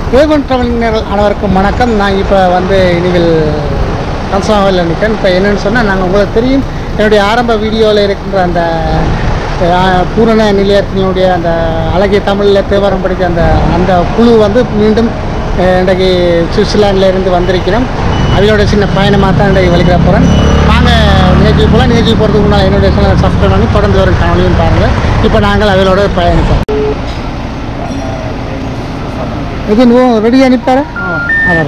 வேகன் travelling அனைவருக்கும் வணக்கம் நான் இப்போ வந்து இனிவில் கன்சாவில் நிற்கிறேன் இப்போ என்னென்னு சொன்னால் நாங்கள் உங்களுக்கு தெரியும் என்னுடைய ஆரம்ப வீடியோவில் இருக்கின்ற அந்த அஹ், பூரண நிலையத்தினுடைய அந்த அழகிய தமிழில் தேவாரம் படித்த அந்த அந்த குழு வந்து மீண்டும் அஹ், இன்றைக்கு சுவிட்சர்லாண்டில் இருந்து வந்திருக்கிறோம் அவங்களோட சின்ன பயணமாக தான் இன்றைக்கு வலிக்கிற போகிறேன் வாங்க நிகழ்ச்சி போல் நிகழ்ச்சி போகிறதுக்கு முன்னால் என்னுடைய சேனலை சப்ஸ்கிரைப் பண்ணி தொடர்ந்து வரும் காணொலியும் பாருங்கள் இப்போ நாங்கள் அவளோட பயணிப்போம் இது ನೀವು ರೆಡಿ ಅನಿಪ್ಪಾರ ಅದ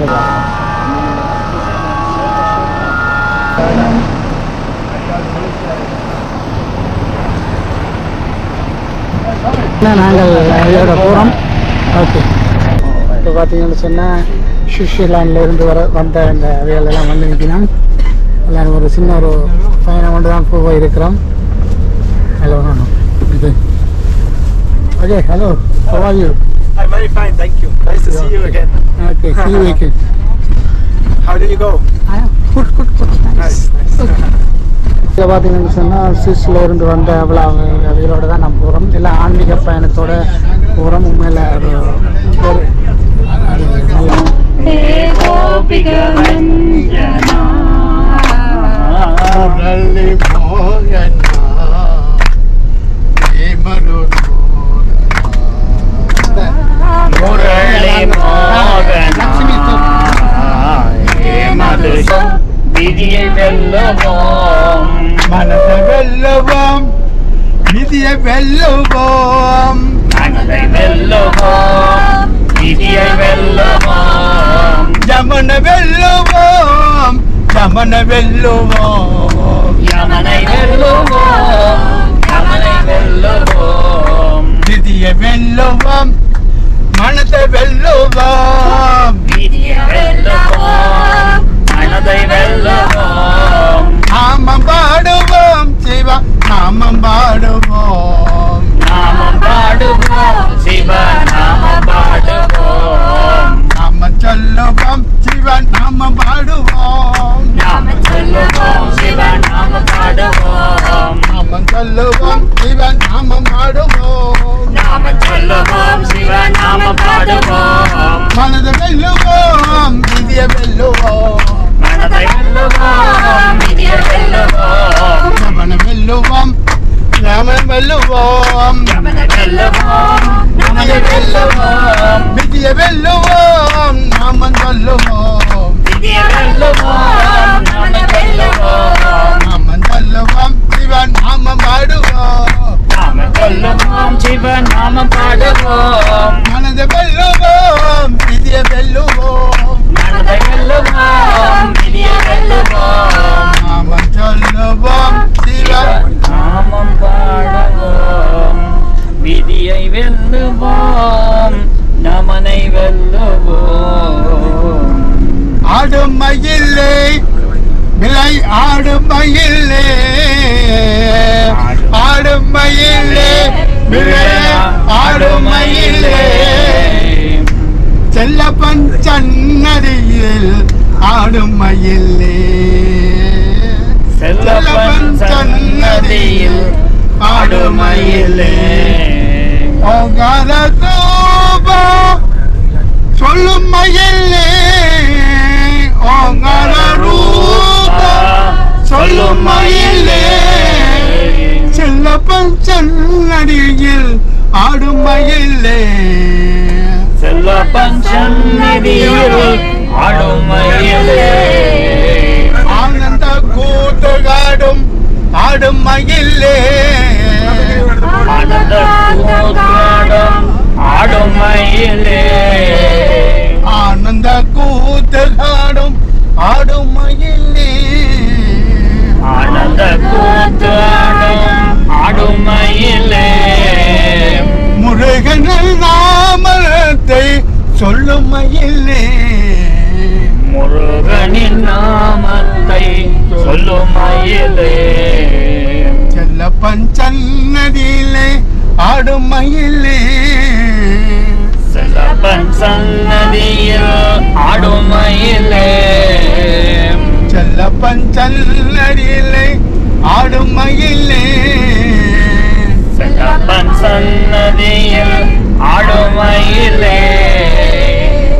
நாங்கள் இதோட போகிறோம் ஓகே இப்போ பார்த்தீங்கன்னு சொன்னால் சுவிட்சர்லாண்டில் இருந்து வர வந்த இந்த அவைகளெல்லாம் வந்து நிற்கணும் எல்லாரும் ஒரு சின்ன ஒரு பயணம் கொண்டு தான் போக இருக்கிறோம் ஹலோ இது okay hello how are you I'm very fine, thank you. Nice to see you again. Okay, see you again. How did you go? Good good good Nice, nice. இதில் பார்த்தீங்கன்னு சொன்னால் சுவிஸில் இருந்து வந்த அவ்வளோ அவைகளோட தான் நம்ம போகிறோம் எல்லாம் ஆன்மீக பயணத்தோட போகிறோம் உண்மையில் அது ஒரு அது நல்ல ಮುರಳಿ ಮೋಗನ ಹೇಮರು ಮುರಳಿ ಮೋಗನ ಹೇಮದು ವಿಧಿಯ வெல்லுவோம் ಮನದ ಬೆಲ್ಲವಂ ನಿಧಿಯ ಬೆಲ್ಲವಂ மனதை வெல்லுவோம் விதியை வெல்லுவோம் ಜಮನ ಬೆಲ್ಲವಂ ಜಮನ ಬೆಲ್ಲವಂ யமனை வெல்லுவோம் யமனை வெல்லுவோம் ನಿಧಿಯ ಬೆಲ್ಲವಂ ಮನದ ಬೆಲ್ಲವಂ விதியை வெல்லுவோம் மனதை வெல்லுவோம் நாமம் பாடுவோம் சிவ நாமம் பாடுவோம் நாமம் பாடுவோம் சிவ நாமம் பாடுவோம் நாம சொல்லுவோம் சிவ நாம பாடுவோம் நாம சொல்லுவோம் சிவ நாம பாடுவோம் நாம சொல்லுவோம் சிவ நாம பாடுவோம் நாம சொல்லுவோம் சிவ நாம பாடுவோம் மனதை வெல்லுவோம் விதிய வெல்லுவோம் மனதை வெல்லுவோம் விதியை வெல்லுவோம் நமன வெல்லுவோம் நாம வெல்லுவோம் யமனை வெல்லுவோம் நமனை வெல்லுவோம் விதிய வெல்லுவோம் நாம சொல்லுவோம் விதியை வெல்லுவோம் நமனை வெல்லுவோம் நாம சொல்லுவோம் சிவ நாம பாடுவோம் நாம சொல்லுவோம் சிவ நாம பாடுவோம் மனதை வெல்லுவோம் விதிய வெல்லுவோம் மனதை வெல்லுவோம் விதியை வெல்லுவோம் நாம சொல்லுவோம் சிவ நாமம் பாடுவோம் விதியை வெல்லுவோம் நமனை வெல்லுவோம் ஆடும் மயிலே விலை ஆடும் மயிலே ஆடும் மயிலே விலை ஆடும் மயிலே செல்லப்பன் சன்னதியில் ஆடும் மயிலே செல்லப்பன் சன்னதியில் ஆடுமயிலே ஓங்கார தூபா சொல்லும் மயிலே ஓங்கார ரூபா சொல்லும் மயிலே செல்லப்பன் சன்னடியில் ஆடும் மயிலே செல்லப்பன் சந்நிதியில் ஆடுமயிலே ஆனந்த கூத்துகாடும் ஆடும் மயிலே ஆனந்த கூத்தாடும் ஆடுமயிலே ஆனந்த கூத்துகாடும் ஆடும் மயிலே ஆனந்த கூத்தாடும் ஆடுமயிலே முருகனல் நாமத்தை சொல்லும் மயிலே முருகனின் நாமத்தை சொல்லும் மயிலே செல்ல பஞ்சன்னதியிலே ஆடும் மயிலே செல்லப்பன் சன்னதியில் ஆடுமயிலே செல்ல பஞ்சன்னதியிலே ஆடும் மயிலே செல்லப்பன் சன்னதியில் ஆடுமயிலே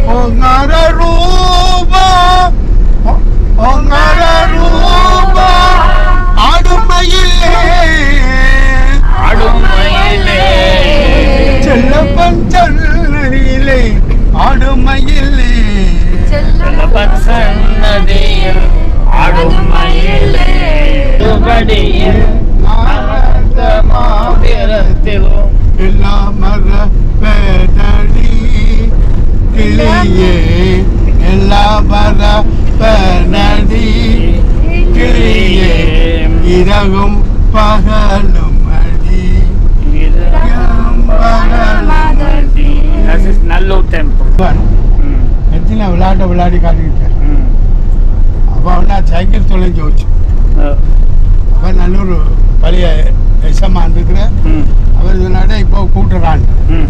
இரவும் பகலும் அடி இரவும் பகலும் அடி Das ist Nallo Temple. ம், எத்தனை விளையாட்டை விளையாடி காட்டிக்கிட்டேன் ம். அப்போ அவனா சைக்கிள் தொலைஞ்சு வச்சு அஹ், அப்போ நல்லூர் பழைய எசமா இருக்கிற ம், அவர் சொன்னாடே இப்போ கூட்டுறான் ம்.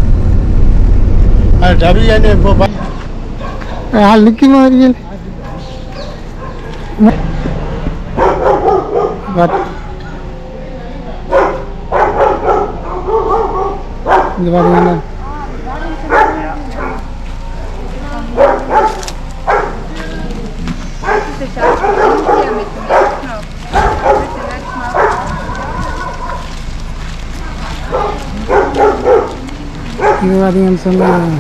அது டபியான்னு இப்போ பா- ஆள் நிற்கும் வரீங்க இங்கே பாருங்க Bitte schau, hier mit dem Knopf. Bitte nicht machen. இது பார்த்தீங்கன்னு சொன்னால்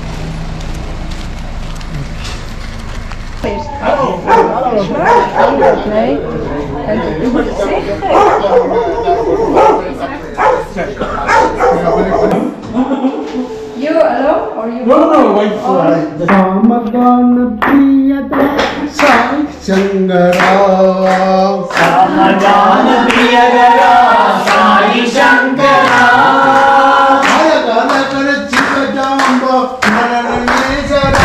Nee. En u moet het zeggen. You alone or you? No, no, wait for ராமகான பிரியதா Sai சங்கரா சமதான பிரியகரா சாயி சங்கரா ஆயகான கரச்சி கஜாம்பா மரணநேசரா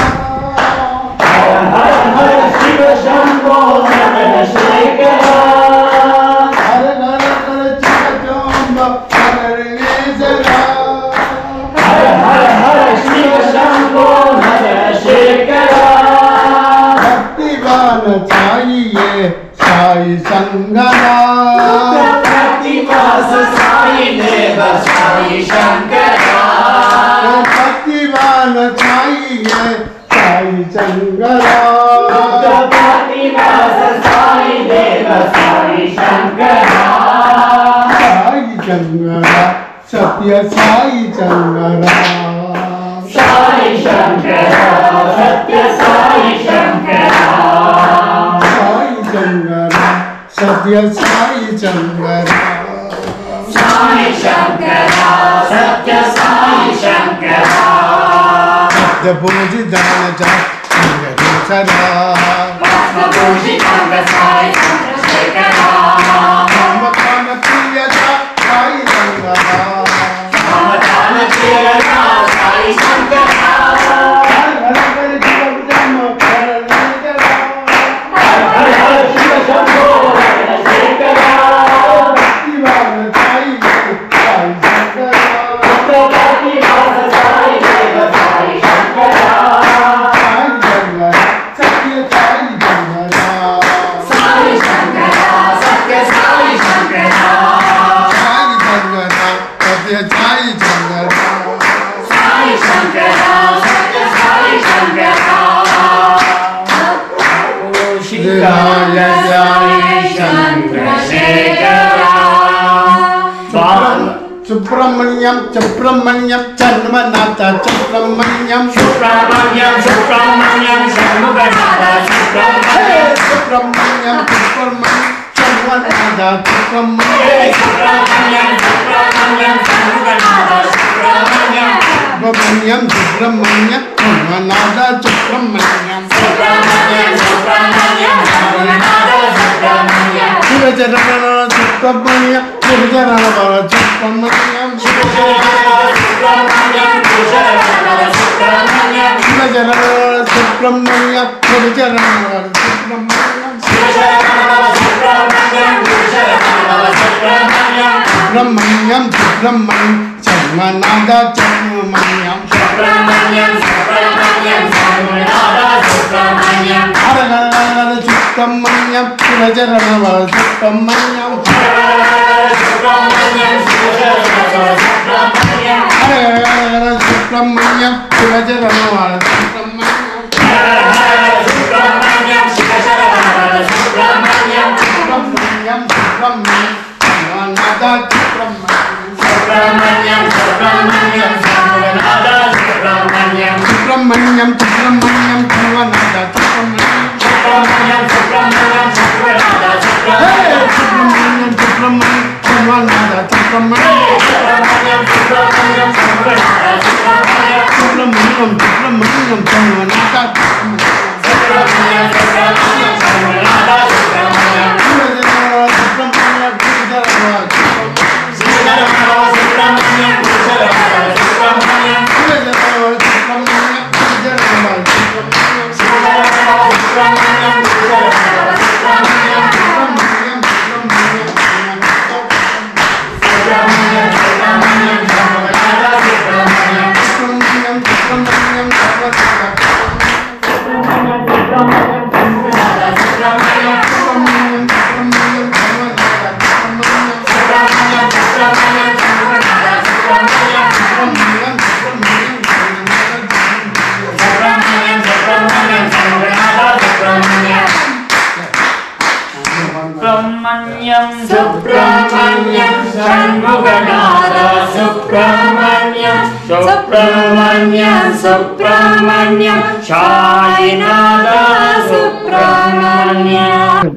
ஹர சிவ சம்போ சரண சேகரா ஆயகான கரச்சி கஜாம்பா மரணநேசரா ஹர ஹர சிவ சம்போ ஹர சேகரா பக்திவான சாயியே சாய் சங்கரா பிரதிவாச சாயி தேவ சாயி சங்கரா பக்திவான சாயியே சாய் சங்கரா பிரதிவாச சாயி தேவ சாயி சங்கரா சாய் சங்கரா சத்ய சாய் சங்கரா சாயி சங்கரா சத்ய சாயி சங்கரா சாய் சங்கரா சத்ய சாய் சங்கரா சாயி சங்கரா சத்ய சாயி சங்கரா சத்ய பூஜி தான சங்கரா பூஜிதாங்க சாய் சந்திரசேகரா மமகான பிரியதா சாய் சங்கரா மமதான சேகரா சாய் சங்கரா ஹர ஹர சிவ சம்போ ஹர சேகரா பிரதிவாச சாயி தேவ சாயி சங்கரா சாயி சங்கரா சத்ய சாயி சங்கரா சாயி சங்கரா சத்ய சாயி சங்கரா ஓஷிகாய சாயி சந்திரசேகரா சுவாமி சுப்பிரமணியம் சுப்பிரமணியம் சன்மநாத சுப்பிரமணியம் சுப்பிரமணியம் சுப்பிரமணியம் சண்முகநாத சுப்பிரமணியம் சுப்பிரமணியம் சுப்பிரமணியம் சன்மநாத சுப்பிரமணியம் சுப்பிரமணியம் சுப்பிரமணியம் சண்முகநாத சுப்பிரமணியம் சுப்பிரமணியம் சுப்பிரமணியம் சன்மநாத சுப்பிரமணியம் சுப்பிரமணியம் சுப்பிரமணியம் சண்முகநாத சுப்பிரமணியம் சிவச்சரண சுப்பிரமணியம் சிவச்சரண சுப்பிரமணியம் சுப்பிரமணியம் குஷலநாத சுப்பிரமணியம் சிவச்சரண சுப்பிரமணியம் சிவச்சரண சுப்பிரமணியம் சுப்பிரமணியம் குஷலநாத சுப்பிரமணியம் சுப்பிரமணியம் சுப்பிரமணியம் சன்மநாத சுப்பிரமணியம் சுப்பிரமணியம் சுப்பிரமணியம் சண்முகநாத சுப்பிரமணியம் ஹரஹர சுப்பிரமணியம் சிவச்சரண சுப்பிரமணியம் சுப்பிரமணியம் குஷலநாத சுப்பிரமணியம் ஹரஹர சுப்பிரமணியம் சிவச்சரண சுப்பிரமணியம் சுப்பிரமணியம் சிவசரணநாத சுப்பிரமணியம் சுப்பிரமணியம் சுப்பிரமணியம் சன்மநாத சுப்பிரமணியம் சுப்பிரமணியம் சுப்பிரமணியம் சண்முகநாத சுப்பிரமணியம் சுப்பிரமணியம் சுப்பிரமணியம் சன்மநாத சுப்பிரமணியம் சுப்பிரமணியம் சுப்பிரமணியம் சண்முகநாத ஹே! சுப்பிரமணியம் சுப்பிரமணியம் சுப்பிரமணியம் சன்மநாத சுப்பிரமணியம் சுப்பிரமணியம் சுப்பிரமணியம் சண்முகநாத சுப்பிரமணியம் சுப்பிரமணியம் சுப்பிரமணியம் சன்மநாத சுப்பிரமணியம் சுப்பிரமணியம் சுப்பிரமணியம் சண்முகநாத சுப்பிரமணியம் சுப்பிரமணியம் சுப்பிரமணியம் சுப்பிரமணியம் சண்முகநாத சுப்பிரமணியம் சுப்பிரமணியம் சுப்பிரமணியம் சாயிநாத சுப்பிரமணியம்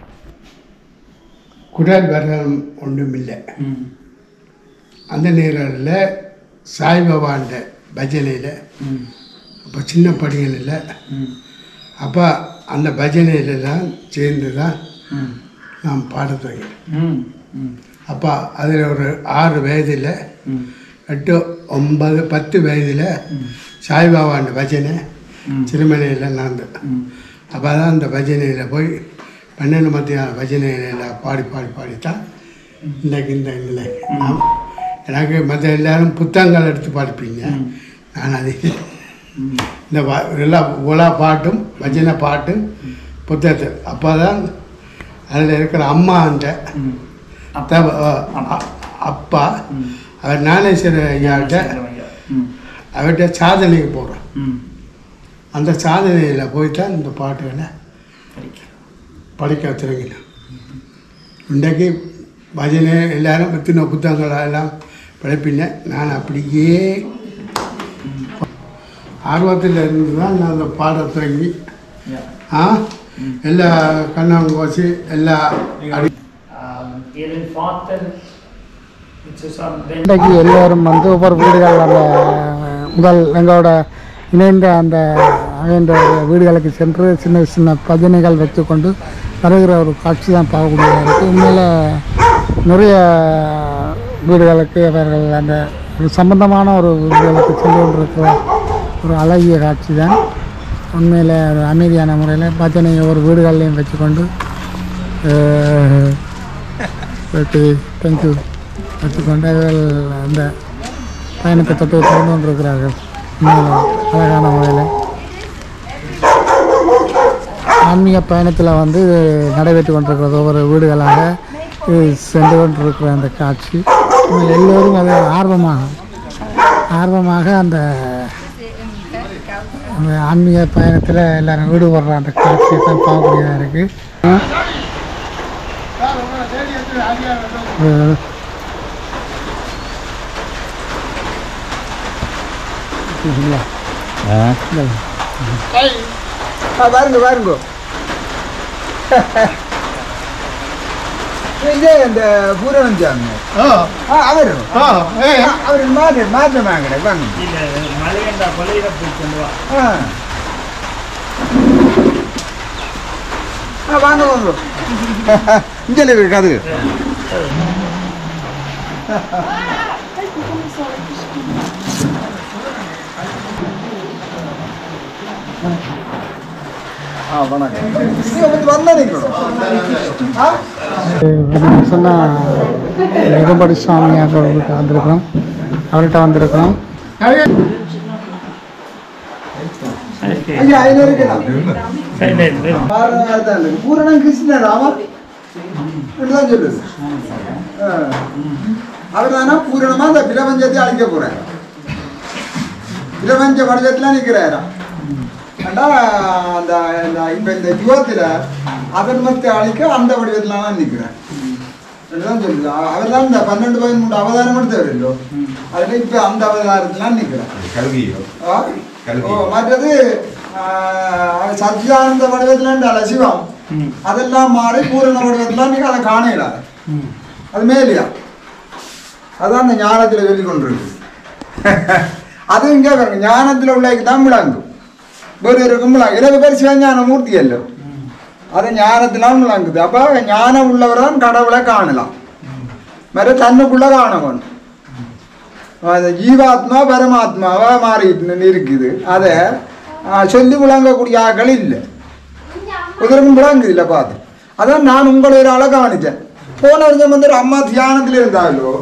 குடல் வரலம் ஒன்றுமில்லை அந்த நேரில் சாய்பாபாண்ட பஜனையில் அப்போ சின்ன படிகளில் அப்போ அந்த பஜனையிலலாம் சேர்ந்து தான் நான் பாடத் தொடங்கினேன் அப்போ அதில் ஒரு ஆறு வயதில் எட்டு ஒன்பது பத்து வயதில் சாய்பாபாண்ட பஜனை சிறுமலையில் நடந்தது அப்போ தான் அந்த பஜனையில் போய் பன்னெண்டு மத்தியான பஜனையில் பாடி பாடி பாடித்தான் இன்றைக்கு இந்த நிலை நான் எனக்கு மற்ற எல்லாரும் புத்தகங்கள் எடுத்து படிப்பீங்க நான் அது இந்த வா- எல்லா உலா பாட்டும் பஜனை பாட்டு புத்தகத்தை அப்போ தான் அதில் இருக்கிற அம்மா அந்த தவ- அ- அப்பா அவர் ஞானேஸ்வர ஐயாட்ட அவர்கிட்ட சாதனைக்கு போகிறோம் அந்த சாதனையில் போய் தான் இந்த பாட்டுகளை படிக்க தொடங்கினேன் இன்றைக்கு பஜனை எல்லாரும் பற்றின புத்தகங்கள் எல்லாம் படிப்பினேன் நான் அப்படியே ஆர்வத்தில் இருந்து தான் நான் அந்த பாட தொடங்கி ஆ எல்லா கண்ணாங்கோசி எல்லா அடி இதன் ஃபாதர் இட்ஸ் சம்திங் இன்றைக்கு எல்லோரும் வந்து ஒவ்வொரு வீடுகள் அந்த முதல் எங்களோட இணைந்த அந்த அவைன்ற வீடுகளுக்கு சென்று சின்ன சின்ன பஜனைகள் வைத்துக்கொண்டு வருகிற ஒரு காட்சி தான் பார்க்கக்கூடியதாக இருக்குது உண்மையில் நிறைய வீடுகளுக்கு அவர்கள் அந்த ஒரு சம்பந்தமான ஒரு வீடுகளுக்கு சென்று கொண்டிருக்கிற ஒரு அழகிய காட்சி தான் உண்மையில் ஒரு அமைதியான முறையில் பஜனை ஒவ்வொரு வீடுகள்லையும் வச்சுக்கொண்டு ஓகே தேங்க்யூ வச்சுக்கொண்டு அவர்கள் அந்த பயணத்தை தொட்டு கொண்டு கொண்டிருக்கிறார்கள் உண்மையிலே அழகான முறையில் ஆன்மீக பயணத்தில் வந்து நடைபெற்று கொண்டிருக்கிறது ஒவ்வொரு வீடுகளாக இது சென்று கொண்டிருக்கிற அந்த காட்சி உண்மையில் எல்லோரும் அது ஆர்வமாக ஆர்வமாக அந்த அந்த ஆன்மீக பயணத்தில் எல்லாரும் ஈடுபடுற அந்த காட்சியை தான் பார்க்கக்கூடியதாக இருக்குது பாருங்க பாருங்க இதே இந்த பூரணம் சாமி ஆ ஆ அவர் ஆ ஏ அவர் மாற்ற மாற்ற வாங்கட வாங்க இல்ல மலையண்டா கொலையில போய் கொண்டு வா ஆ ஆ வாங்க வாங்க இங்கே இருக்கு அது ஆ வணக்கம் நீங்க வந்து வந்தா நீங்களும் ஆ சொன்னால் நிகம்படி சுவாமி அவர்களுக்கு வந்திருக்கிறோம் அவர்கிட்ட வந்திருக்கிறோம் ஐயா ஐநூறு இருக்கலாம் பாரத பூரணம் கிருஷ்ணன் ராமா இப்படிதான் சொல்லுது அவர் தானே பூரணமா அந்த பிரபஞ்சத்தை அழிக்க போறாரு பிரபஞ்ச வடிவத்தில் நிற்கிறாராம் ஏண்டா அந்த இந்த இப்போ இந்த யுகத்தில் அதர்மத்தை அழிக்க அந்த வடிவத்தில் தான் நிற்கிறேன் அப்படிதான் சொல்லுது அவர் தான் இந்த பன்னெண்டு பதிமூன்று அவதாரம் எடுத்தவர் இல்லோ அதில் இப்போ அந்த அவதாரத்தில் நிற்கிறேன் கல்வியோ ஆ? ஓ, மற்றது ஆஹ், சச்சிதானந்த வடிவத்தில் சிவம் அதெல்லாம் மாறி பூரண வடிவத்தில் நீங்க அதை காணல அது மேலியா அதான் அந்த ஞானத்தில் சொல்லி கொண்டிருக்கு அது இங்கே பாருங்க ஞானத்தில் உள்ளக்கு தான் விளங்கும் வேறு இருக்கும் விளங்கு இரவு பேர் சிவஞான மூர்த்தி அல்ல அது ஞானத்திலாம் விளங்குது அப்போ ஞானம் உள்ளவர் தான் கடவுளை காணலாம் மற்ற தன்னுக்குள்ள காணணும் அது ஜீவாத்மா பரமாத்மாவா மாறிட்டு இருக்குது அதை சொல்லி விளங்கக்கூடிய ஆக்கள் இல்லை உதரமும் விளங்குது இல்லை பார்த்து அதான் நான் உங்களை ஒரு ஆளை கவனிச்சேன் போன வருஷம் வந்து ஒரு அம்மா தியானத்தில் இருந்தாலோ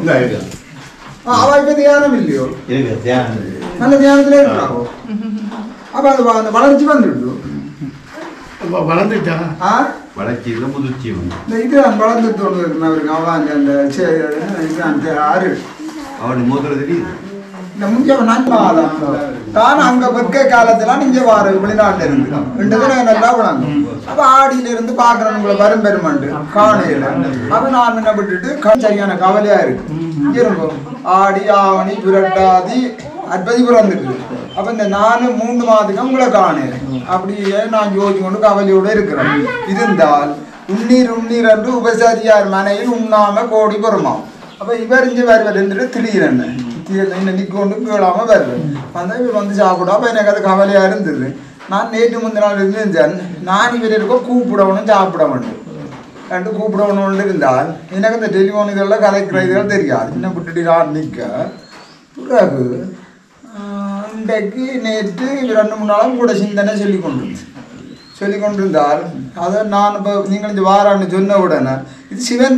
அவ இப்ப தியானம் இல்லையோ நல்ல தியானத்துல இருக்கிறாவோ அப்ப அது வ- அந்த வளர்ச்சி வந்துடுது அப்ப வளர்ந்துட்டா ஆ வளர்ச்சியில் முதிர்ச்சி வந்து இந்த இது நான் வளர்ந்து தோணு அவருக்கு அவன் அந்த அந்த சே- இது அந்த ஆறு அவனுக்கு முதல்ல தெரியுது இந்த முந்திய நன்மாதான் தான் அங்க வெக்க காலத்துல நீங்க வார வெளிநாட்டுல இருந்து ரெண்டு பேரும் நல்லா விளாங்க அப்ப ஆடியில இருந்து பாக்குறவங்களை வரும் பெருமாண்டு காணையில அப்ப நான் என்ன விட்டுட்டு க- சரியான கவலையா இருக்கு இங்க இருக்கும் ஆடி ஆவணி புரட்டாதி அற்பதி பிறந்துட்டு அப்ப இந்த நாலு மூணு மாதத்துக்கு உங்களை காணேன் அப்படியே நான் ஜோதி கொண்டு கவலையோட இருக்கிறேன் இருந்தால் உண்ணீர் உண்ணீர் என்று உபசாரியார் மனையில் உண்ணாம கோடி பெருமாம் அப்ப இவர் இங்க வருவார் இருந்துட்டு திடீரென்ன இன்னும் நிற்கொண்டு கேளாம வருவார் வந்தா இவர் வந்து சாப்பிடும் அப்ப எனக்கு அது கவலையா இருந்தது நான் நேற்று முந்தின நாள் இருந்தேன் நான் இவர் இருக்க கூப்பிடணும் சாப்பிட வேண்டும் ரெண்டு கூப்பிடணும்னு இருந்தால் எனக்கு இந்த டெலிஃபோன் இதெல்லாம் கலைக்கிற இதெல்லாம் தெரியாது இன்னும் விட்டுட்டு நான் நிற்க பிறகு ஆஹ், இன்றைக்கு நேற்று ரெண்டு மூணு நாளும் கூட சிந்தனை சொல்லி கொண்டு சொல்லி கொண்டிருந்தால் அதை நான் இப்போ நீங்கள் இந்த வாரான்னு சொன்ன உடனே இது சிவன்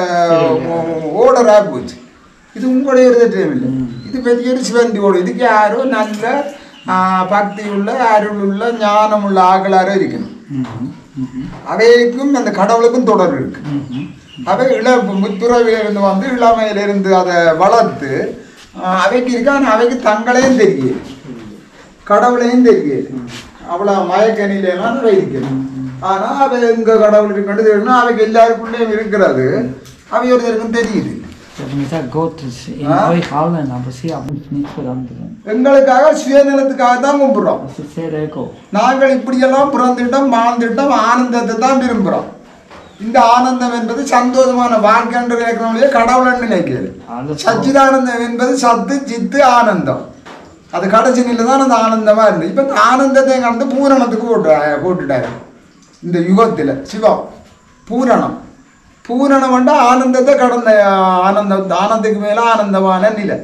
ஓடராக போச்சு இது உங்களுடைய ஒரு திட்டம் இல்லை இது பெரிய ஒரு சிவந்தி ஓடு இதுக்கு யாரோ நல்ல ஆஹ், பக்தி உள்ள அருள் உள்ள ஞானம் உள்ள ஆகலாரோ இருக்கணும் அவைக்கும் அந்த கடவுளுக்கும் தொடர்பு இருக்கு அவை இள முத்துறவிலிருந்து வந்து இளமையிலிருந்து அதை வளர்த்து ஆஹ், அவைக்கு இருக்கு ஆனால் அவைக்கு தங்களையும் தெரியும் கடவுளையும் தெரியுது அவ்வளோ மயக்கணிலாம் அவை இருக்கிறது ஆனால் அவை எங்க கடவுள் இருக்குன்னு தெரியணும் அவைக்கு எல்லாருக்குள்ளேயும் இருக்கிறது அவை ஒருத்தருக்கும் தெரியுது Jag vill säga gott in Ja. i hallen och se om inte för andra. எங்களுக்காக சுயநலத்துக்காக தான் கும்பிடுறோம் Och så ser det gå. நாங்கள் இப்படியெல்லாம் பிறந்துட்டோம் வாழ்ந்துட்டோம் ஆனந்தத்தை தான் விரும்புகிறோம் இந்த ஆனந்தம் என்பது சந்தோஷமான வாழ்க்கை என்று நினைக்கிறவங்களே கடவுள் நினைக்கிறது Alla சச்சிதானந்தம் என்பது சத்து சித்து ஆனந்தம் அது கடைசி நிலை தான் அந்த ஆனந்தமா இருந்து இப்போ இந்த ஆனந்தத்தை கடந்து பூரணத்துக்கு போட்டு போட்டுட்டாரு இந்த யுகத்தில் சிவம் பூரணம் பூரணம் வந்து ஆனந்தத்தை கடந்த ஆனந்தம் ஆனந்தத்துக்கு மேல ஆனந்தமான நிலை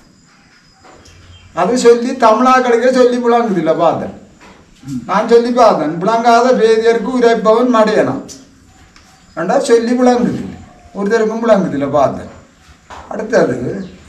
அது சொல்லி தமிழாக்களுக்கே சொல்லி புழங்குது இல்லை பார்த்தேன் நான் சொல்லி பார்த்தேன் புழங்காத பேதியருக்கு உரைப்பவன் மடையனாம் ரெண்டா சொல்லி புழங்குது ஒருத்தருக்கும் புழங்குது இல்லை பார்த்தேன் அடுத்தது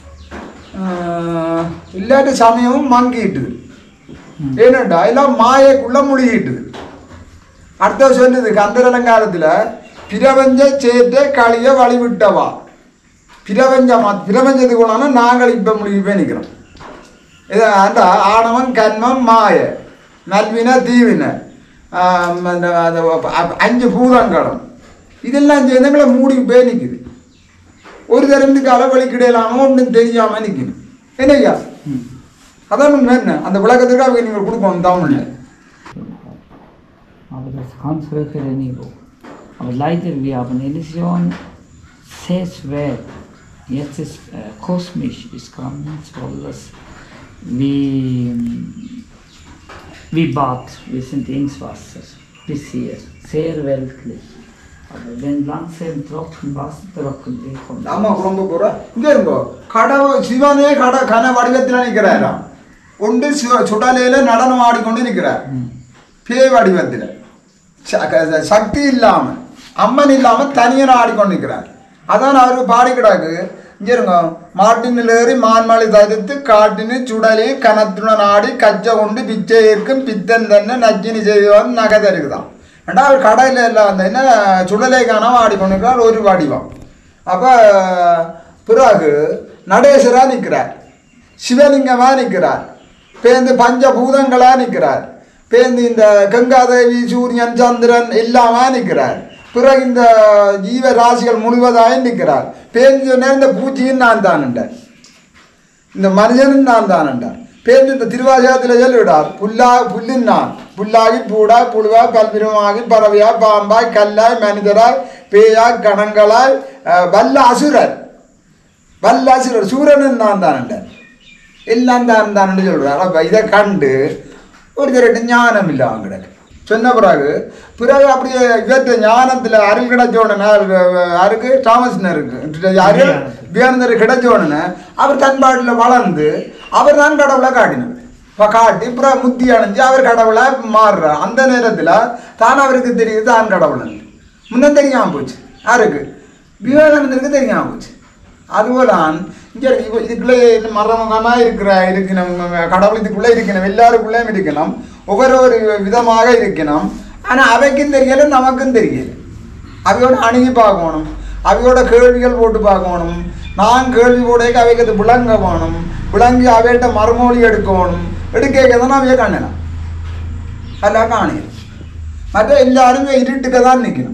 ஆஹ், இல்லாட்டி சமயமும் மங்கிட்டுது ஏனண்டா எல்லாம் மாயக்குள்ள முழுகிட்டுது அடுத்த சொல்லுது கந்தர் அலங்காரத்தில் பிரபஞ்ச சேற்ற களிய வழிவிட்டவா பிரபஞ்சமா பிரபஞ்சத்துக்குள்ளான நாங்கள் இப்போ முழுகி போய் நிற்கிறோம் இது அந்த ஆணவம் கன்மம் மாய நல்வின தீவின ஆம், அந்த அந்த அ- அஞ்சு பூதங்களும் இதெல்லாம் சேர்ந்தங்களை மூடி போய் நிற்குது ஒரு தரத்துக்கு அளவழிக்கிடையிலாம ஒன்றும் தெரியாம நிற்குது என்னய்யா அதான் உண்மை என்ன அந்த விளக்கத்துக்கு அவங்க நீங்கள் கொடுக்கணும் தமிழ்ல Aber das ist ganz höhere Niveau. Aber leider, wir haben Illusion sehr schwer. Jetzt ist äh, kosmisch, ist ganz alles wie, wie Bad. Wir sind ins Wasser bis hier. Sehr weltlich. Aber wenn langsam trocken Wasser trocken wird, kommt நம்ம குடும்ப பூரா இங்க இருங்கோ கடவுள் சிவனே கட கன வடிவத்தில் நிற்கிறாராம் ஒன்று சிவ சுடலையில நடனம் ஆடிக்கொண்டு நிற்கிறார் பேய் வடிவத்தில் ச- க- சக்தி இல்லாம அம்மன் இல்லாம தனியன் ஆடிக்கொண்டு நிற்கிறார் அதான் அவருக்கு பாடி கிடாக்கு இங்க இருங்க மாட்டினில் ஏறி மான்மலை தரித்து காட்டினு சுடலே கனத்துடன் ஆடி கச்சை கொண்டு பிச்சை ஏற்கும் பித்தன் தன்னை நச்சினி செய்வான் நகை தருகுதான் ஏண்டா அவர் கடையில் எல்லாம் அந்த என்ன சுடலை காணாம ஆடிக்கொண்டிருக்கிறார் ஒரு வடிவம் அப்போ பிறகு நடேசரா நிற்கிறார் சிவலிங்கமா நிற்கிறார் பேந்து பஞ்சபூதங்களா நிற்கிறார் பேந்து இந்த கங்காதேவி சூரியன் சந்திரன் எல்லாமா நிற்கிறார் பிறகு இந்த ஜீவ ராசிகள் முழுவதாக நிற்கிறார் பேந்து சொன்ன இந்த பூச்சியும் நான் தானுண்டார் இந்த மனிதனும் நான் தான் என்றார் பேருந்து இந்த திருவாசகத்தில் சொல்லிவிடார் புல்லா புல்லின் நான் புல்லாகி பூடா புழுவா பல்பிரமாகி பறவையா பாம்பாய் கல்லாய் மனிதராய் பேயாய் கணங்களாய் அஹ், வல்ல அசுரர் வல்ல அசுரர் சூரனும் நான் தான் என்றார் எல்லாம் தான் தான் சொல்றார் அப்போ இதை கண்டு ஒரு திரட்டு ஞானம் இல்லை அவங்களுக்கு சொன்ன பிறகு பிறகு அப்படியே இவற்ற ஞானத்தில் அருள் கிடைச்ச உடனே அருக்கு தாமஸ்னருக்கு அருள் விவேகானந்தர் கிடைச்ச உடனே அவர் தன்பாட்டில் வளர்ந்து அவர் தான் கடவுளை காட்டினார் இப்போ காட்டி அப்புறம் முத்தி அடைஞ்சு அவர் கடவுளை மாறுறார் அந்த நேரத்தில் தான் அவருக்கு தெரியுது தான் கடவுள் முன்ன தெரியாமல் போச்சு யாருக்கு விவேகானந்தருக்கு தெரியாமல் போச்சு அதுபோலான் இங்கே இப்போ இதுக்குள்ளே மரமகமாக இருக்கிற இருக்கணும் கடவுள் இதுக்குள்ளே இருக்கணும் எல்லாருக்குள்ளேயும் இருக்கணும் ஒவ்வொரு ஒரு விதமாக இருக்கணும் ஆனால் அவைக்கும் தெரியல நமக்கும் தெரியல அவையோட அணுகி பார்க்கணும் அவையோட கேள்விகள் போட்டு பார்க்கணும் நான் கேள்வி போடக்க அவைக்கு அது விளங்க வேணும் விளங்கி அவையிட்ட மறுமொழி எடுக்கணும் எடுக்க தான் அவைய காணலாம் அதெல்லாம் காணிடும் மற்ற எல்லாருமே இருட்டுக்க தான் நிற்கணும்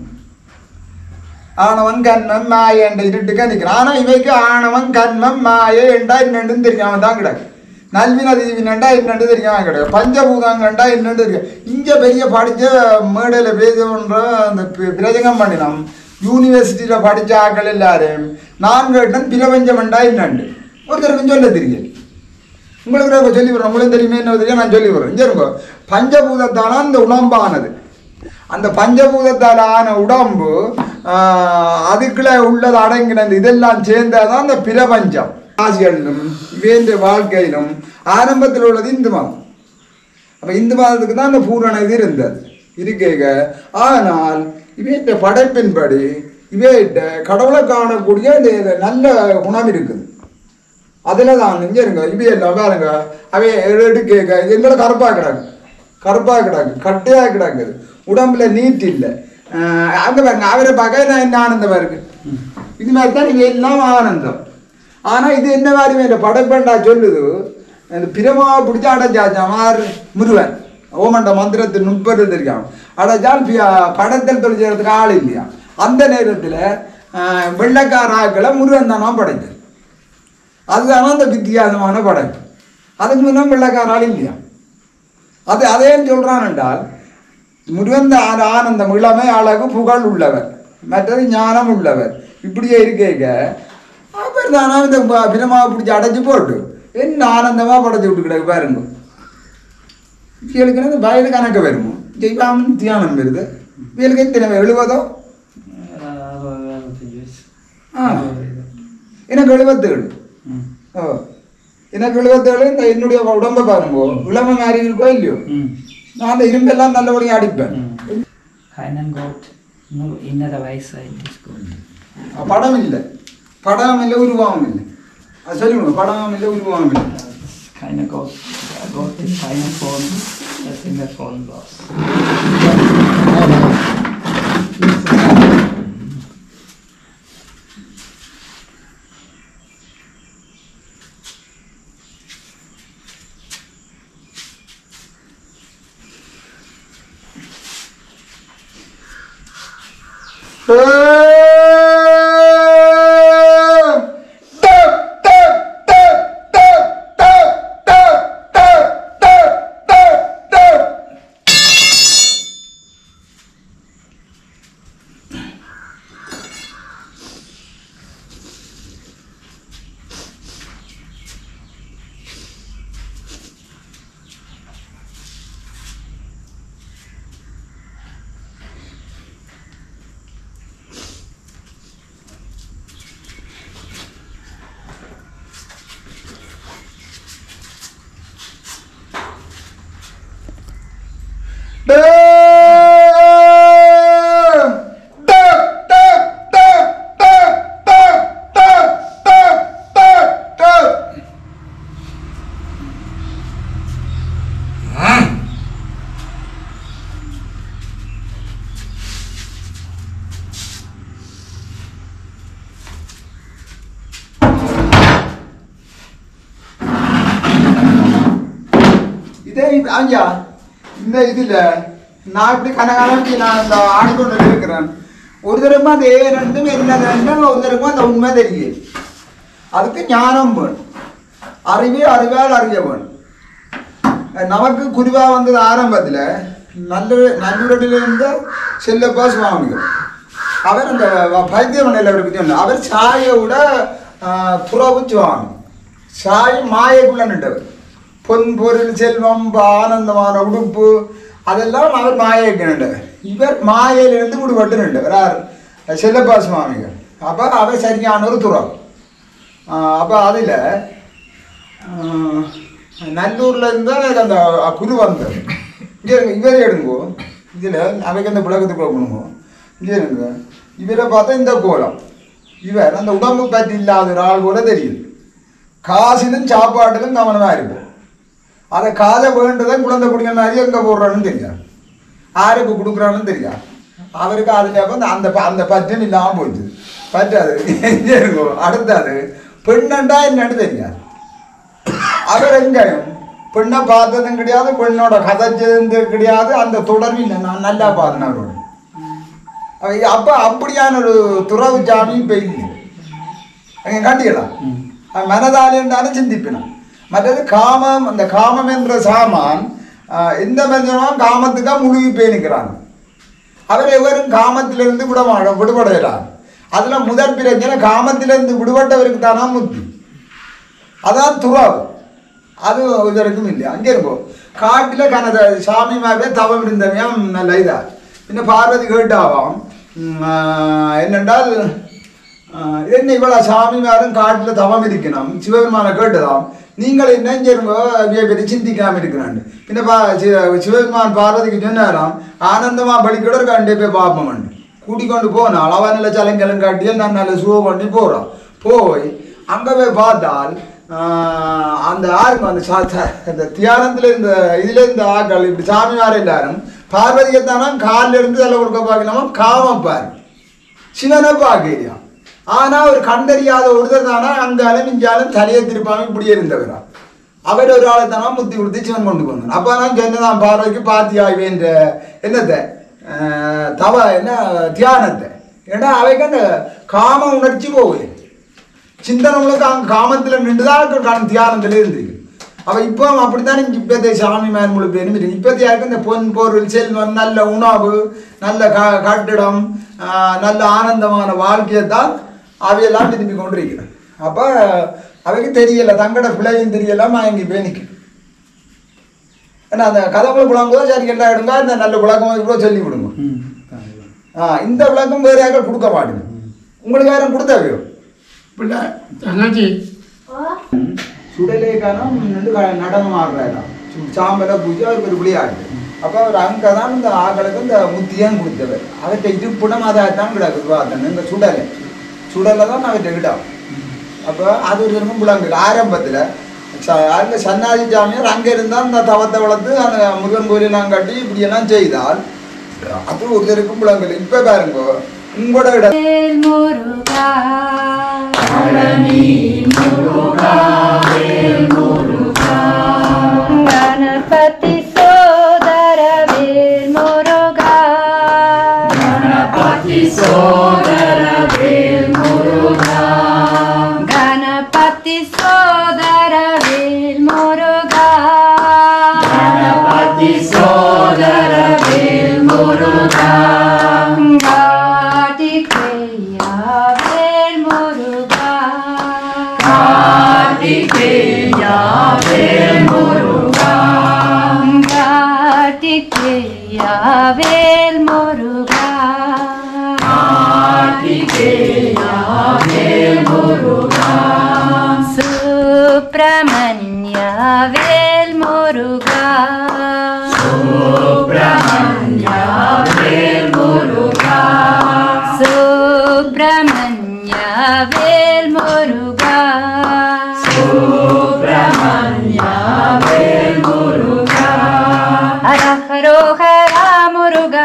ஆணவன் கண்மம் மாய என்ற இருட்டுக்க நிற்கிறான் ஆனால் இவைக்கு ஆணவன் கண்மம் மாய என்றா என்னன்னு தெரியாம தான் கிடக்கு நல்வின தீவினண்டா என்னன்னு தெரியாம கிடக்கு பஞ்சபூதங்கண்டா என்னன்னு தெரியும் இங்கே பெரிய படித்த மேடையில் பேசுகின்ற அந்த பி- பிரசங்கம் பண்ணினோம் யூனிவர்சிட்டியில் படித்த ஆட்கள் எல்லாரும் நான் கேட்டேன் பிரபஞ்சம்ண்டா என்னண்டு ஒருத்தருக்கும் சொல்ல தெரியல உங்களுக்கு நான் சொல்லி விடுறேன் உங்களுக்கு தெரியுமே என்ன தெரியும் நான் சொல்லி விடுறேன் இங்கே இருங்கோ பஞ்சபூதத்தான அந்த உடம்பானது அந்த பஞ்சபூதத்தால் ஆன உடம்பு ஆஹ், அதுக்குள்ள உள்ளது அடங்கின இந்த இதெல்லாம் சேர்ந்தாதான் அந்த பிரபஞ்சம் ஆசிகளிலும் வேந்த வாழ்க்கையிலும் ஆரம்பத்தில் உள்ளது இந்து மதம் அப்போ இந்து மதத்துக்கு தான் அந்த பூரண இது இருந்தது இருக்கேக ஆனால் இவையிட்ட படைப்பின்படி இவையிட்ட கடவுளை காணக்கூடிய இந்த இந்த நல்ல குணம் இருக்குது அதில் தான் இங்கே இருங்க இவை எல்லாம் பாருங்க அவை எடுக்க எங்களை கருப்பாக கிடக்கு கருப்பாக கிடக்கு கட்டையாக கிடக்குது உடம்புல நீட் இல்லை அங்கே பாருங்க அவரை பார்க்க நான் என்ன ஆனந்தமாக இருக்கு இது மாதிரி தான் இவை எல்லாம் ஆனந்தம் ஆனால் இது என்ன மாதிரி வேண்ட படைப்பண்டா சொல்லுது அந்த பிரமாவை பிடிச்சி அடைச்சாச்சான் மார் முருவன் ஓமண்ட மந்திரத்தில் முப்பது தெரியும் அடைச்சால் பி- படைத்தல் தொழில் செய்யறதுக்கு ஆள் இல்லையா அந்த நேரத்தில் வெள்ளக்கார ஆக்களை முருகன் தானா படைத்தது அதுதானே அந்த வித்தியாசமான படைப்பு அதுக்கு முன்ன வெள்ளக்கார ஆள் இல்லையா அது அதே சொல்றான் என்றால் முருகன் ஆ- ஆனந்தம் இளமை அழகு புகழ் உள்ளவர் மற்றது ஞானம் உள்ளவர் இப்படியே இருக்கேக்க அவர் தானா இந்த ப- பிரமாவை பிடிச்சி அடைச்சு போட்டு என்ன ஆனந்தமா படைச்சு விட்டு கிடக்கு பாருங்க இவளுக்கு இந்த வயது கணக்கு வருமோ ஜெய்வாமன் தியானம் வருது இவளுக்கு எத்தனை எழுபதோ ஆ எனக்கு எழுபத்தேழு ஓ எனக்கு எழுபத்தேழு இந்த என்னுடைய உடம்பை பாருங்க இளமை மாதிரி இருக்கோ இல்லையோ நான் அந்த இரும்பெல்லாம் நல்லபடியாக அடிப்பேன் Keinen Gott, nur innere Weisheit ist Gott. படம் இல்லை படம் இல்லை உருவம் இல்லை அது சொல்லுங்க படம் இல்லை உருவம் இல்லை Keine Gott. Der Gott ist keine Form, er ist immer formlos. இதே இது ஐயா இந்த இதுல நான் இப்படி கனகாலம் நான் இந்த ஆடிக்கொண்டு இருக்கிறேன் ஒரு தடவை அது ரெண்டும் என்ன ரெண்டும் ஒரு தடவை அந்த உண்மை தெரியும் அதுக்கு ஞானம் வேணும் அறிவே அறிவால் அறிய வேணும் நமக்கு குருவா வந்தது ஆரம்பத்தில் நல்ல நல்லூரிலிருந்து செல்லப்பா சுவாமிகள் அவர் அந்த பைத்தியமனையில் அவருக்கு சொன்னார் அவர் சாயை விட ஆஹ், துறவு சுவாமி சாய் மாயைக்குள்ள நின்றவர் பொன் பொருள் செல்வம் ஆனந்தமான உடுப்பு അതെല്ലാം അവർ മായയൊക്കെയുണ്ട് ഇവർ മായയിലിருந்து വിടുപെട്ടിട്ടുണ്ട് ഒരാർ ചെല്ലപ്പാ സ്വാമികൾ അപ്പോൾ അവർ ശരിക്കാണ് ഒരു തുറം അപ്പോൾ അതിൽ நல்லூர்லேருந்து அந்த குரு வந்து இங்கே இவரை எடுங்கோ இதில் அவைக்கு அந்த விளக்கத்துக்குள்ள கொடுங்கோ இங்கே இருங்க இவரை பார்த்தா இந்த கோலம் இவர் அந்த உடம்பு பற்றி இல்லாத ஒரு ஆள் போல தெரியுது காசிலும் சாப்பாட்டிலும் கவனமாக இருக்கும் அதை காதை வேண்டதை குழந்தை பிடிக்கிற மாதிரி எங்கே போடுறான்னு தெரியாது யாருக்கு கொடுக்குறான்னு தெரியாது அவருக்கு அதில் வந்து அந்த ப- அந்த பற்றும் இல்லாமல் போயிடுச்சு பற்றாது இங்கே இருக்கும் அடுத்தது பெண்ணண்டா என்னன்னு தெரியாது அவர் எங்கேயும் பெண்ணை பார்த்ததும் கிடையாது பெண்ணோட கதைச்சது கிடையாது அந்த தொடர்பு இல்லை நான் நல்லா பார்த்தேன் அவரோட அவ- அப்ப அப்படியான ஒரு துறவு சாமி இப்ப இல்லை அங்க கண்டிக்கலாம் அவன் மனதாலே இருந்தாலும் சிந்திப்பினான் மற்றது காமம் அந்த காமம் என்ற சாமான் ஆஹ், எந்த மனிதனும் காமத்துக்காக முழுகி பேணிக்கிறான் அவர் எவரும் காமத்திலிருந்து விடமாட விடுபடுகிறார் அதுல முதல் பிரச்சனை காமத்திலிருந்து விடுபட்டவருக்கு தானா முத்தி அதான் துறவு அது இதற்கும் இல்லை அங்கே இருக்கும் காட்டில் கனத சாமிமாவே தவம் இருந்தவையாம் நல்ல இதா பின்ன பார்வதி கேட்டாவாம் உம், ஆஹ், என்னென்றால் ஆஹ், என்ன இவ்வளோ சாமிமாரும் காட்டில் தவம் இருக்கணும் சிவபெருமானை கேட்டதாம் நீங்கள் என்ன செய்யுங்க பற்றி சிந்திக்காம இருக்கிறான் பின்ன பா சி- சிவபெருமான் பார்வதிக்கு சொன்னாராம் ஆனந்தமா பலிக்கூட கண்டே போய் பார்ப்போம் கூட்டிக்கொண்டு போனால் அவன் நல்ல சலங்கலம் காட்டி நான் நல்ல சுவ பண்ணி போகிறான் போய் அங்கே போய் பார்த்தால் ஆஹ், அந்த ஆருக்கும் அந்த சா- சா- இந்த தியானத்தில் இருந்த இதுல இருந்த ஆக்கள் இப்படி சாமியார் எல்லாரும் பார்வதியத்தானா காலில் இருந்து தலை கொடுக்க பார்க்கலாமா காமம் பாரு சிவனை பார்க்கறியா ஆனா ஒரு கண்டறியாத ஒருத்தர் தானா அங்காலும் இஞ்சாலும் தலையை திருப்பாம இப்படியே இருந்தவரா அவர் ஒரு ஆளை தானா முத்தி கொடுத்து சிவன் கொண்டு போனார் அப்ப நான் சொன்னதான் பார்வைக்கு பாத்தியாய்வேன்ற என்னத்தை ஆஹ், தவ என்ன தியானத்தை ஏன்னா அவைக்கு அந்த காம உணர்ச்சி போகுது சிந்தனை முழுக்க அங்க காமத்துல நின்றுதான் காணும் தியானத்துல இருந்திருக்கு அவ இப்போ அப்படித்தான் இங்க இப்போதைய சாமி மேல் முழு பேரும் இருக்கு இப்போதைய யாருக்கு இந்த பொன் பொருள் செல்வம் நல்ல உணவு நல்ல க கட்டிடம் ஆஹ், நல்ல ஆனந்தமான வாழ்க்கையை தான் அவையெல்லாம் திரும்பி கொண்டிருக்கிறேன் அப்போ அவைக்கு தெரியல தங்கட பிள்ளையும் தெரியல மயங்கி போய் நிற்கும் ஏன்னா அந்த கதவுல புழங்கும்போது சரி என்ன எடுங்க இந்த நல்ல புழக்கம் இவ்வளோ சொல்லி விடுங்க ஆ இந்த விளக்கம் வேறு யாரும் கொடுக்க மாட்டேங்க உங்களுக்கு யாரும் கொடுத்தாவையோ பிள்ளை தங்கச்சி சுடலேக்கானம் வந்து க- நடனம் ஆடுறாராம் சாம்பல பூஜை அவருக்கு ஒரு விளையாட்டு அப்போ அவர் அங்கே தான் இந்த ஆக்களுக்கு இந்த முத்தியான் கொடுத்தவர் அவர்கிட்ட இருப்பிடம் அதை தான் கிடக்கு பார்த்தேன் இந்த சுடலை சுடலை தான் அவர்கிட்ட விடாம் அப்போ அது ஒரு இருக்கும் புலங்கு ஆரம்பத்தில் அங்கே சன்னாதி சாமியார் அங்கே இருந்தால் இந்த தவத்தை வளர்த்து அந்த முருகன் கோயிலெல்லாம் கட்டி இப்படியெல்லாம் செய்தால் அது ஒரு இருக்கும் புலங்கள் இப்போ பாருங்க உங்களோட இடம் வேல் முருகா ಗಣಪತಿ ಸೋದರ ವೇಲ್ ಮುರುಗಾ ಗಣಪತಿ ಸೋದರ ವೇಲ್ ಮುರುಗಾ ಕಾರ್ತಿಕೇಯ ವೇಲ್ ಮುರುಗಾ ಕಾರ್ತಿಕೇಯ ವೇಲ್ ಮುರುಗಾ ಸುಬ್ರಹ್ಮಣ್ಯ ವೇಲ್ ಮುರುಗಾ ಸುಬ್ರಹ್ಮಣ್ಯ ವೇಲ್ ಮುರುಗಾ ಹರ ಹರೋ ಹರ ಮುರುಗ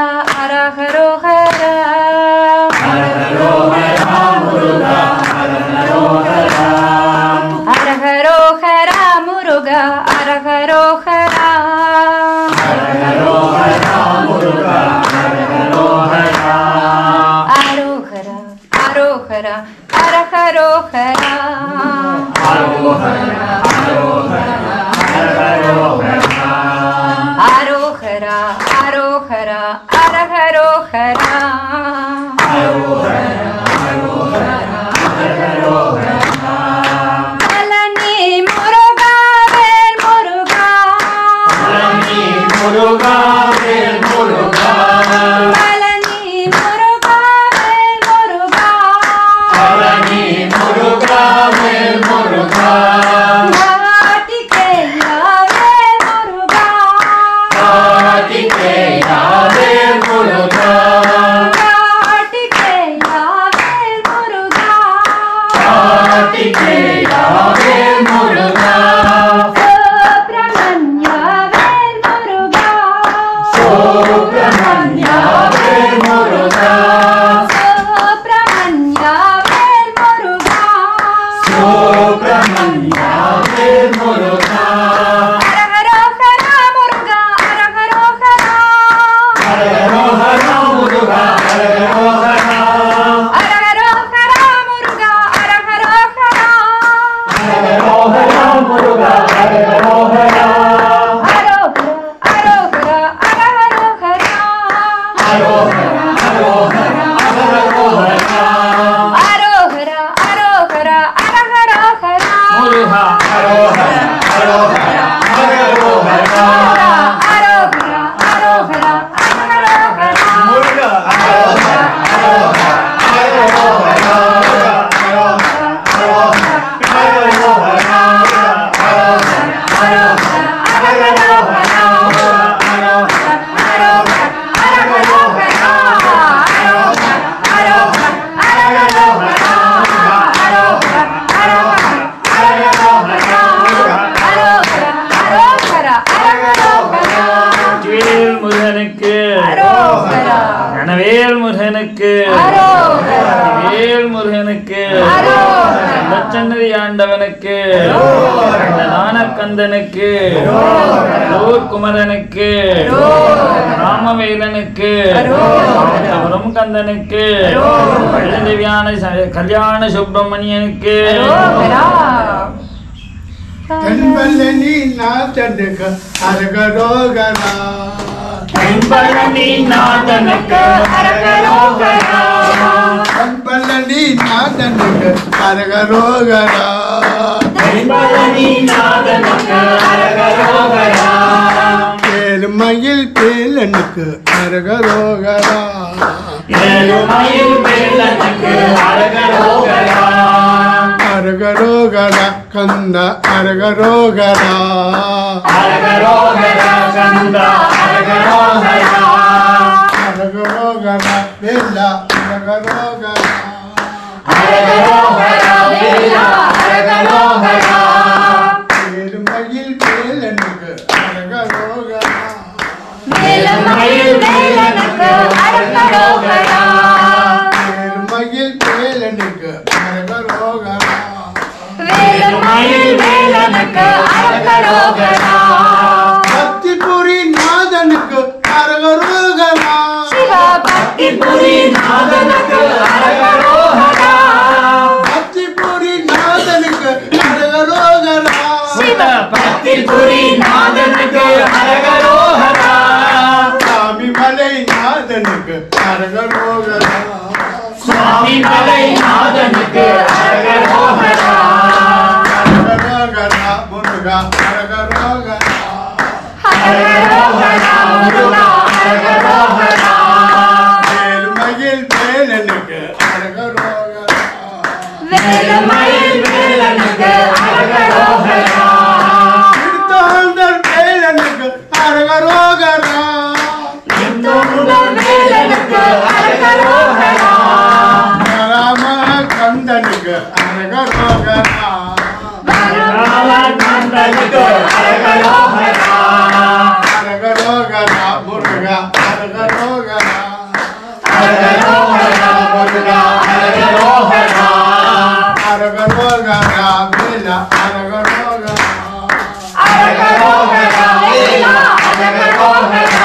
சுப்பிரமணியா வேல் முருகா அரஹரோஹரா முருகா அரஹரோஹரா ஹரஹரோஹரா முருகா ஹரஹரோஹரா அரஹரோஹரா முருகா அரஹரோஹரா ஹரஹரோஹரா முருகா ஹரஹரோஹரா அரோஹரா அரோஹரா அரஹரோஹரா அரோஹரா அரோஹரா அரஹரோஹரா முருகா ஹரோஹரா ஹரோஹரா ஹரோஹரா அரோஹரா அரோஹரா அரஹரோஹரா முருகா ஹரோஹரா ஹரோஹரா ஹரோஹரா வேல் முருகனுக்கு கனவேல் முருகனுக்கு வேல் முருகனுக்கு லட்சநதி ஆண்டவனுக்கு நானக்கந்தனுக்கு ஊர் குமரனுக்கு ராமவேலனுக்கு புரம் கந்தனுக்கு பள்ளதேவியான கல்யாண சுப்பிரமணியனுக்கு தென்பழனி நாதனுக்கு அரகரோகரா தென்பழனி நாதனுக்கு அரகரோகரா. தென்பழனி நாதனுக்கு அரகரோகரா தென்பழனி நாதனுக்கு அரகரோகரா. ஏழுமயில் பேலனுக்கு அரகரோகரா ஏழுமயில் வேலனுக்கு அரகரோகரா. அரகரோகரா கந்த அரகரோகரா அரகரோகரா கந்தா அரகரோகரா. அரகரோகரா வேலா அரகரோகரா அரகரோகரா வேலா அரகரோகரா. ஏழுமயில் பேலனுக்கு அரகரோகரா ஏழுமயில் வேலனுக்கு அரகரோகரா. ஏழுமயில் பேலனுக்கு அரகரோகரா வேலுமயில் வேலனுக்கு அரகரோகரா. பக்திபுரி நாதனுக்கு அரகரோகரா பக்திபுரி நாதனுக்கு அரகரோகரா. பக்திபுரி நாதனுக்கு அரகரோகரா பக்திபுரி நாதனுக்கு அரகரோகரா. சாமி மலை நாதனுக்கு அரகரோகரா சுவாமி மலை நாதனுக்கு அரகரோகரா. அரகரோகரா முருகா அரகரோகரா அரகரோகரா முருகா அரகரோகரா. ஏழுமயில் பேலனுக்கு அரகரோகரா வேலுமயில் வேலனுக்கு அரகரோகரா. திருத்தாண்டர் பேலனுக்கு அரகரோகரா இந்துமுதல் வேலனுக்கு அரகரோகரா. ராம கந்தனுக்கு அரகரோகரா ராமநந்தனுக்கு அரகரோகரா. அரகரோகரா முருகா அரகரோகரா அரகரோகரா முருகா அரகரோகரா. அரகரோகரா வேலா அரகரோகரா அரகரோகரா வேலா அரகரோகரா.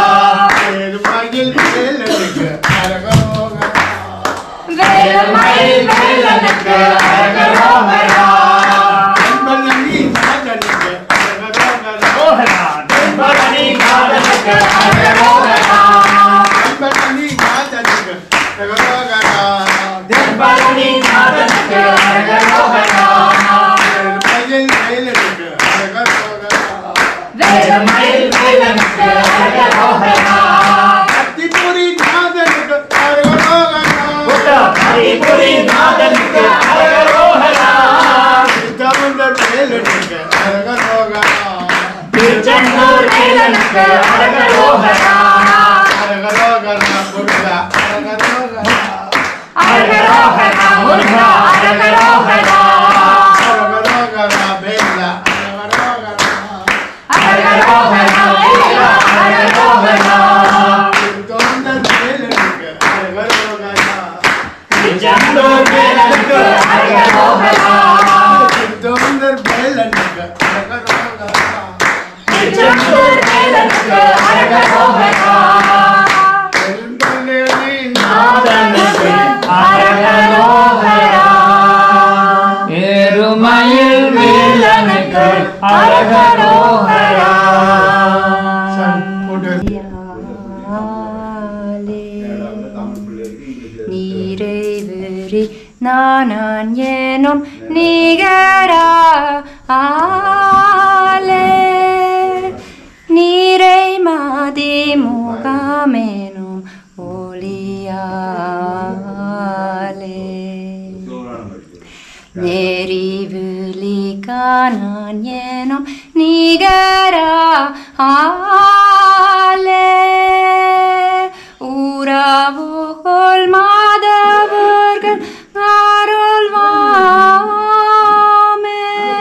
ஏழுமயில் பேலனுக்கு அரகரோகரா வேலுமயில் வேலனுக்கு அரகரோகரா. தென்பழனி நாதனுக்கு அரகரோகரா ரோகரா. தென்பழனி நாதனுக்கு அரகரோகரா. தென்பழனி நாதனுக்கு அரகரோகரா தென்பழனி நாதனுக்கு அரகரோகரா. ஏழுமயில் பேலனுக்கு அரகரோகரா வேலுமயில் வேலனுக்கு அரகரோகரா. பக்திபுரி நாதனுக்கு அரகரோகரா பக்திபுரி நாதனுக்கு அரகரோகரா. சித்தாமந்தர் பேலனுக்கு அரகரோகரா திருச்செந்தூர் வேலனுக்கு அரகரோகரா. அரகரோகரா முருகா அரகரோகரா அரகரோகரா முருகா அரகரோகரா. அரகரோகரா வேலா அரகரோகரா அரகரோகரா வேலா அரகரோகரா. சித்தாமந்தர் பேலனுக்கு அரகரோகரா திருச்செந்தூர் வேலனுக்கு அரகரோகரா. அரகரோஹரா நீரைவிரி நானான் எனும் நிகரா ஆலே நீரை மாதி முகாமெனும் ஒளியாலே நெறிவிழி காணான் எனும் நிகரா ஆலே உறவுகோல் மாதவர்கள் அருள்வாமே